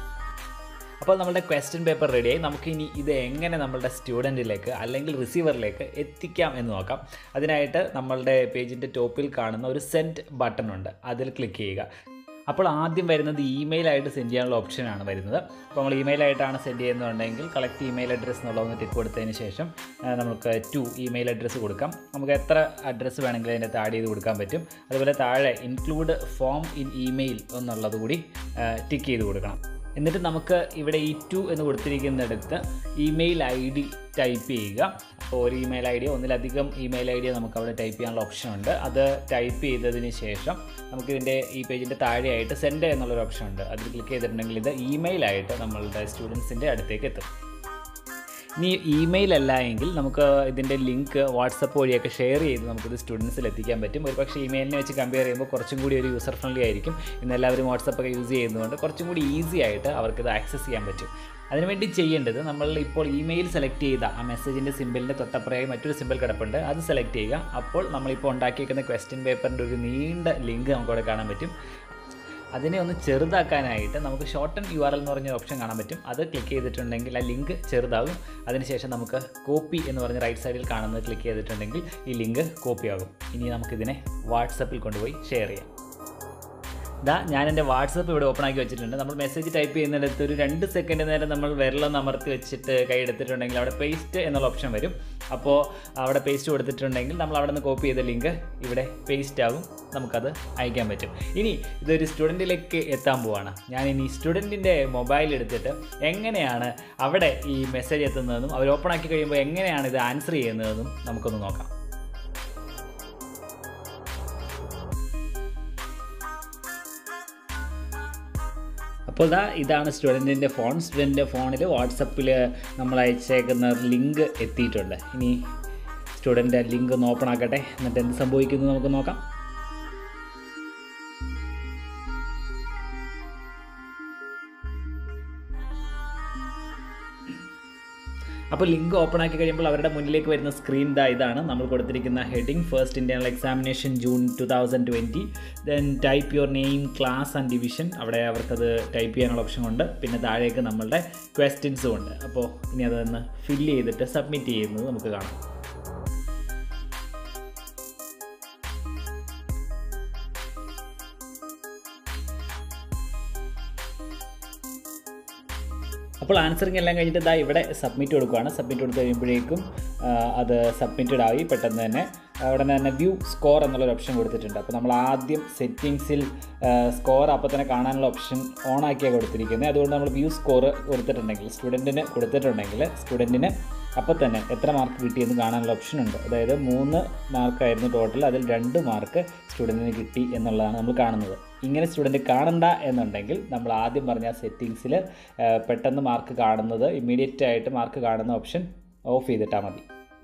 അപ്പോൾ നമ്മുടെ ക്വസ്റ്റ്യൻ പേപ്പർ റെഡിയായി നമുക്ക് ഇനി ഇത് എങ്ങനെ നമ്മളുടെ സ്റ്റുഡൻറ്റിലേക്ക് അല്ലെങ്കിൽ റിസീവറിലേക്ക് എത്തിക്കാം എന്ന് നോക്കാം അതിനായിട്ട് നമ്മളുടെ പേജിൻ്റെ ടോപ്പിൽ കാണുന്ന ഒരു സെൻഡ് ബട്ടൺ ഉണ്ട് അതിൽ ക്ലിക്ക് ചെയ്യുക അപ്പോൾ ആദ്യം വരുന്നത് ഇമെയിലായിട്ട് സെൻഡ് ചെയ്യാനുള്ള ഓപ്ഷനാണ് വരുന്നത് അപ്പോൾ നമ്മൾ ഇമെയിലായിട്ടാണ് സെൻഡ് ചെയ്യുന്നുണ്ടെങ്കിൽ കളക്ട് ഇമെയിൽ അഡ്രസ്സ് എന്നുള്ളതൊന്ന് ടിക്ക് കൊടുത്തതിന് ശേഷം ആ, നമുക്ക് ടു ഇമെയിൽ അഡ്രസ്സ് കൊടുക്കാം നമുക്ക് എത്ര അഡ്രസ്സ് വേണമെങ്കിലും അതിൻ്റെ ആഡ് ചെയ്ത് കൊടുക്കാൻ പറ്റും അതുപോലെ താഴെ ഇൻക്ലൂഡ് ഫോം ഇൻ ഇമെയിൽ എന്നുള്ളത് കൂടി ടിക്ക് ചെയ്ത് കൊടുക്കണം എന്നിട്ട് നമുക്ക് ഇവിടെ ഈ ടു എന്ന് കൊടുത്തിരിക്കുന്നിടത്ത് ഇമെയിൽ ഐ ഡി ടൈപ്പ് ചെയ്യുക അപ്പോൾ ഒരു ഇമെയിൽ ഐ ഡി ഒന്നിലധികം ഇമെയിൽ ഐ ഡി നമുക്ക് അവിടെ ടൈപ്പ് ചെയ്യാനുള്ള ഓപ്ഷൻ ഉണ്ട് അത് ടൈപ്പ് ചെയ്തതിന് ശേഷം നമുക്ക് ഇതിൻ്റെ ഈ പേജിൻ്റെ താഴെയായിട്ട് സെൻഡ് എന്നുള്ളൊരു ഓപ്ഷൻ ഉണ്ട് അതിൽ ക്ലിക്ക് ചെയ്തിട്ടുണ്ടെങ്കിൽ ഇത് ഇമെയിലായിട്ട് നമ്മളുടെ സ്റ്റുഡൻസിൻ്റെ അടുത്തേക്ക് എത്തും ഇനി ഇമെയിൽ അല്ല എങ്കിൽ നമുക്ക് ഇതിൻ്റെ ലിങ്ക് വാട്സപ്പ് വഴിയൊക്കെ ഷെയർ ചെയ്ത് നമുക്കിത് സ്റ്റുഡൻസിൽ എത്തിക്കാൻ പറ്റും ഒരു പക്ഷേ ഇമെയിലിനെ വെച്ച് കമ്പയർ ചെയ്യുമ്പോൾ കുറച്ചും കൂടി ഒരു യൂസർ ഫ്രണ്ട്ലി ആയിരിക്കും ഇന്ന് എല്ലാവരും വാട്സപ്പ് ഒക്കെ യൂസ് ചെയ്യുന്നതുകൊണ്ട് കുറച്ചും കൂടി ഈസി ആയിട്ട് അവർക്കിത് ആക്സസ് ചെയ്യാൻ പറ്റും അതിനുവേണ്ടി ചെയ്യേണ്ടത് നമ്മൾ ഇപ്പോൾ ഇമെയിൽ സെലക്ട് ചെയ്ത ആ മെസ്സേജിൻ്റെ സിമ്പിളിൻ്റെ തൊട്ടപ്പുറയായി മറ്റൊരു സിമ്പിൾ കിടപ്പുണ്ട് അത് സെലക്ട് ചെയ്യുക അപ്പോൾ നമ്മളിപ്പോൾ ഉണ്ടാക്കിയിരിക്കുന്ന ക്വസ്റ്റ്യൻ പേപ്പറിൻ്റെ ഒരു നീണ്ട ലിങ്ക് നമുക്കവിടെ കാണാൻ പറ്റും അതിനെ ഒന്ന് ചെറുതാക്കാനായിട്ട് നമുക്ക് ഷോർട്ടൺ യു ആർ എൽ എന്ന് പറഞ്ഞ ഓപ്ഷൻ കാണാൻ പറ്റും അത് ക്ലിക്ക് ചെയ്തിട്ടുണ്ടെങ്കിൽ ആ ലിങ്ക് ചെറുതാകും അതിനുശേഷം നമുക്ക് കോപ്പി എന്ന് പറഞ്ഞ റൈറ്റ് സൈഡിൽ കാണുന്നത് ക്ലിക്ക് ചെയ്തിട്ടുണ്ടെങ്കിൽ ഈ ലിങ്ക് കോപ്പി ആകും ഇനി നമുക്കിതിനെ വാട്സപ്പിൽ കൊണ്ടുപോയി ഷെയർ ചെയ്യാം ഇതാ ഞാൻ എൻ്റെ വാട്സപ്പ് ഇവിടെ ഓപ്പൺ ആക്കി വെച്ചിട്ടുണ്ട് നമ്മൾ മെസ്സേജ് ടൈപ്പ് ചെയ്യുന്നിടത്ത് ഒരു രണ്ട് സെക്കൻഡ് നേരം നമ്മൾ വിരലൊന്ന് അമർത്തി വെച്ചിട്ട് കൈ എടുത്തിട്ടുണ്ടെങ്കിൽ അവിടെ പേസ്റ്റ് എന്നുള്ള ഓപ്ഷൻ വരും അപ്പോൾ അവിടെ പേസ്റ്റ് കൊടുത്തിട്ടുണ്ടെങ്കിൽ നമ്മൾ അവിടെ നിന്ന് കോപ്പി ചെയ്ത ലിങ്ക് ഇവിടെ പേസ്റ്റ് ആകും നമുക്കത് അയക്കാൻ പറ്റും ഇനി ഇതൊരു സ്റ്റുഡൻറ്റിലേക്ക് എത്താൻ പോവാണ് ഞാൻ ഇനി സ്റ്റുഡൻറ്റിൻ്റെ മൊബൈൽ എടുത്തിട്ട് എങ്ങനെയാണ് അവിടെ ഈ മെസ്സേജ് എത്തുന്നതെന്നും അവർ ഓപ്പൺ ആക്കി കഴിയുമ്പോൾ എങ്ങനെയാണ് ഇത് ആൻസർ ചെയ്യുന്നതെന്നും നമുക്കൊന്ന് നോക്കാം അപ്പോൾ ഇതാ ഇതാണ് സ്റ്റുഡൻറ്റിൻ്റെ ഫോൺ സ്റ്റുഡൻറ്റിൻ്റെ ഫോണിൽ വാട്സപ്പിൽ നമ്മൾ അയച്ചേക്കുന്ന ലിങ്ക് എത്തിയിട്ടുണ്ട് ഇനി സ്റ്റുഡൻ്റ് ലിങ്ക് ഒന്ന് ഓപ്പൺ ആക്കട്ടെ എന്നിട്ട് എന്ത് സംഭവിക്കുന്നു നമുക്ക് നോക്കാം അപ്പോൾ ലിങ്ക് ഓപ്പൺ ആക്കി കഴിയുമ്പോൾ അവരുടെ മുന്നിലേക്ക് വരുന്ന സ്ക്രീൻ ദാ ഇതാണ് നമ്മൾ കൊടുത്തിരിക്കുന്ന heading first internal examination June two thousand twenty then type your name class and division അവിടെ അവർക്കത് ടൈപ്പ് ചെയ്യാനുള്ള ഓപ്ഷൻ ഉണ്ട് പിന്നെ താഴേക്ക് നമ്മളുടെ ക്വസ്റ്റ്യൻസും ഉണ്ട് അപ്പോൾ ഇനി അതൊന്ന് ഫില്ല് ചെയ്തിട്ട് സബ്മിറ്റ് ചെയ്യുന്നത് നമുക്ക് കാണാം അപ്പോൾ ആൻസറിങ് എല്ലാം കഴിഞ്ഞിട്ട് ഇതാ ഇവിടെ സബ്മിറ്റ് കൊടുക്കുകയാണ് സബ്മിറ്റ് കൊടുത്ത് കഴിയുമ്പോഴേക്കും ആ, അത് സബ്മിറ്റഡ് ആയി പെട്ടെന്ന് തന്നെ അവിടെ തന്നെ വ്യൂ സ്കോർ എന്നുള്ളൊരു ഓപ്ഷൻ കൊടുത്തിട്ടുണ്ട് അപ്പോൾ നമ്മൾ ആദ്യം സെറ്റിങ്സിൽ സ്കോർ അപ്പോൾ തന്നെ കാണാനുള്ള ഓപ്ഷൻ ഓൺ ആക്കിയാണ് കൊടുത്തിരിക്കുന്നത് അതുകൊണ്ട് നമ്മൾ വ്യൂ സ്കോർ കൊടുത്തിട്ടുണ്ടെങ്കിൽ സ്റ്റുഡൻറ്റിന് കൊടുത്തിട്ടുണ്ടെങ്കിൽ സ്റ്റുഡൻറ്റിന് അപ്പോൾ തന്നെ എത്ര മാർക്ക് കിട്ടിയെന്ന് കാണാനുള്ള ഓപ്ഷൻ ഉണ്ട് അതായത് മൂന്ന് മാർക്കായിരുന്നു ടോട്ടൽ അതിൽ രണ്ട് മാർക്ക് സ്റ്റുഡൻറ്റിന് കിട്ടി എന്നുള്ളതാണ് നമ്മൾ കാണുന്നത് ഇങ്ങനെ സ്റ്റുഡൻറ്റ് കാണണ്ട എന്നുണ്ടെങ്കിൽ നമ്മൾ ആദ്യം പറഞ്ഞ സെറ്റിങ്സിൽ പെട്ടെന്ന് മാർക്ക് കാണുന്നത് ഇമ്മീഡിയറ്റ് ആയിട്ട് മാർക്ക് കാണുന്ന ഓപ്ഷൻ ഓഫ് ചെയ്തിട്ടാൽ മതി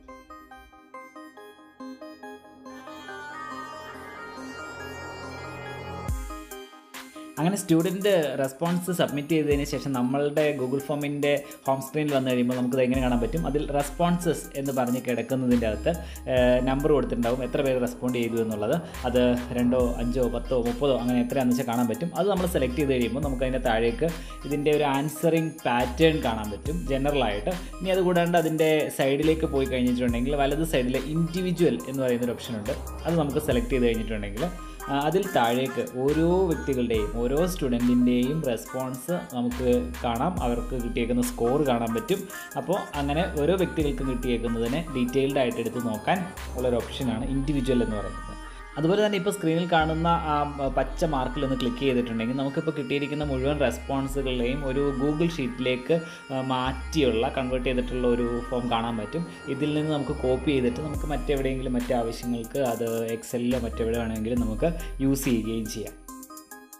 അങ്ങനെ സ്റ്റുഡൻറ്റ് റെസ്പോൺസ് സബ്മിറ്റ് ചെയ്തതിന് ശേഷം നമ്മളുടെ ഗൂഗിൾ ഫോമിൻ്റെ ഹോം സ്ക്രീനിൽ വന്നു കഴിയുമ്പോൾ നമുക്കത് എങ്ങനെ കാണാൻ പറ്റും അതിൽ റെസ്പോൺസസ് എന്ന് പറഞ്ഞ് കിടക്കുന്നതിൻ്റെ അകത്ത് നമ്പർ കൊടുത്തിട്ടുണ്ടാവും എത്ര പേര് റെസ്പോണ്ട് ചെയ്തു എന്നുള്ളത് അത് രണ്ടോ അഞ്ചോ പത്തോ മുപ്പതോ അങ്ങനെ എത്രയാണെന്ന് വെച്ചാൽ കാണാൻ പറ്റും അത് നമ്മൾ സെലക്ട് ചെയ്ത് കഴിയുമ്പോൾ നമുക്ക് അതിൻ്റെ താഴേക്ക് ഇതിൻ്റെ ഒരു ആൻസറിങ് പാറ്റേൺ കാണാൻ പറ്റും ജനറലായിട്ട് ഇനി അതുകൂടാണ്ട് അതിൻ്റെ സൈഡിലേക്ക് പോയി കഴിഞ്ഞിട്ടുണ്ടെങ്കിൽ വലത് സൈഡിൽ ഇൻഡിവിജ്വൽ എന്ന് പറയുന്നൊരു ഓപ്ഷൻ ഉണ്ട് അത് നമുക്ക് സെലക്ട് ചെയ്ത് കഴിഞ്ഞിട്ടുണ്ടെങ്കിൽ ആ, അതിൽ താഴേക്ക് ഓരോ വ്യക്തികളുടെയും ഓരോ സ്റ്റുഡൻറ്റിൻ്റെയും റെസ്പോൺസ് നമുക്ക് കാണാം അവർക്ക് കിട്ടിയേക്കുന്ന സ്കോർ കാണാൻ പറ്റും അപ്പോൾ അങ്ങനെ ഓരോ വ്യക്തികൾക്കും കിട്ടിയേക്കുന്നതിനെ ഡീറ്റെയിൽഡ് ആയിട്ട് എടുത്ത് നോക്കാൻ ഉള്ളൊരു ഓപ്ഷനാണ് ഇൻഡിവിജ്വൽ എന്ന് പറയുന്നത് അതുപോലെ തന്നെ ഇപ്പോൾ സ്ക്രീനിൽ കാണുന്ന ആ പച്ച മാർക്കിൽ ഒന്ന് ക്ലിക്ക് ചെയ്തിട്ടുണ്ടെങ്കിൽ നമുക്കിപ്പോൾ കിട്ടിയിരിക്കുന്ന മുഴുവൻ റെസ്പോൺസുകളുടെയും ഒരു ഗൂഗിൾ ഷീറ്റിലേക്ക് ആ, മാറ്റിയുള്ള കൺവേർട്ട് ചെയ്തിട്ടുള്ള ഒരു ഫോം കാണാൻ പറ്റും ഇതിൽ നിന്ന് നമുക്ക് കോപ്പി ചെയ്തിട്ട് നമുക്ക് മറ്റെവിടെയെങ്കിലും മറ്റു ആവശ്യങ്ങൾക്ക് അത് എക്സലിലോ മറ്റെവിടെ വേണമെങ്കിലും നമുക്ക് യൂസ് ചെയ്യുകയും ചെയ്യാം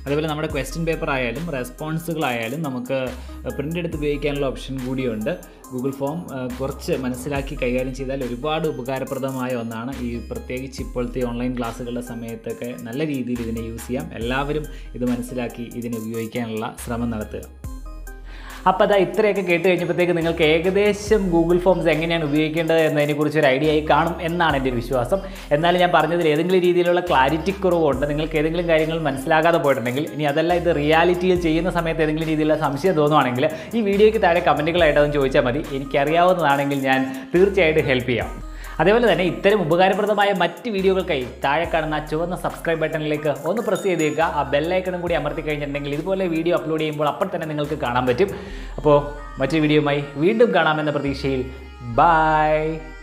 അതേപോലെ നമ്മുടെ ക്വസ്റ്റ്യൻ പേപ്പർ ആയാലും റെസ്പോൺസുകളായാലും നമുക്ക് പ്രിൻ്റ് എടുത്ത് ഉപയോഗിക്കാനുള്ള ഓപ്ഷൻ കൂടിയുണ്ട് ഗൂഗിൾ ഫോം ആ, കുറച്ച് മനസ്സിലാക്കി കൈകാര്യം ചെയ്താൽ ഒരുപാട് ഉപകാരപ്രദമായ ഒന്നാണ് ഈ പ്രത്യേകിച്ച് ഇപ്പോഴത്തെ ഓൺലൈൻ ക്ലാസ്സുകളുടെ സമയത്തൊക്കെ നല്ല രീതിയിൽ ഇതിനെ യൂസ് ചെയ്യാം എല്ലാവരും ഇത് മനസ്സിലാക്കി ഇതിനെ ഉപയോഗിക്കാനുള്ള ശ്രമം നടത്തുക അപ്പോൾ അതാ ഇത്രയൊക്കെ കേട്ട് കഴിഞ്ഞപ്പോഴത്തേക്ക് നിങ്ങൾക്ക് ഏകദേശം ഗൂഗിൾ ഫോംസ് എങ്ങനെയാണ് ഉപയോഗിക്കേണ്ടത് എന്നതിനെക്കുറിച്ച് ഒരു ഐഡിയ ആയി കാണും എന്നാണ് എൻ്റെ ഒരു വിശ്വാസം എന്നാലും ഞാൻ പറഞ്ഞതിൽ ഏതെങ്കിലും രീതിയിലുള്ള ക്ലാരിറ്റി കുറവുണ്ട് നിങ്ങൾക്ക് ഏതെങ്കിലും കാര്യങ്ങൾ മനസ്സിലാകാതെ പോയിട്ടുണ്ടെങ്കിൽ ഇനി അതല്ല ഇത് റിയാലിറ്റിയിൽ ചെയ്യുന്ന സമയത്ത് ഏതെങ്കിലും രീതിയിലുള്ള സംശയം തോന്നുവാണെങ്കിൽ ഈ വീഡിയോയ്ക്ക് താഴെ കമൻറ്റുകളായിട്ട് അതൊന്ന് ചോദിച്ചാൽ മതി എനിക്കറിയാവുന്നതാണെങ്കിൽ ഞാൻ തീർച്ചയായിട്ടും ഹെൽപ്പ് ചെയ്യാം അതേപോലെ തന്നെ ഇത്തരം ഉപകാരപ്രദമായ മറ്റ് വീഡിയോകൾക്കായി താഴെ കാണുന്ന ആ ചുവന്ന സബ്സ്ക്രൈബ് ബട്ടണിലേക്ക് ഒന്ന് പ്രസ് ചെയ്തേക്കുക ആ ബെല്ലൈക്കണും കൂടി അമർത്തി കഴിഞ്ഞിട്ടുണ്ടെങ്കിൽ ഇതുപോലെ വീഡിയോ അപ്ലോഡ് ചെയ്യുമ്പോൾ അപ്പോൾ തന്നെ നിങ്ങൾക്ക് കാണാൻ പറ്റും അപ്പോൾ മറ്റൊരു വീഡിയോയുമായി വീണ്ടും കാണാമെന്ന പ്രതീക്ഷയിൽ ബൈ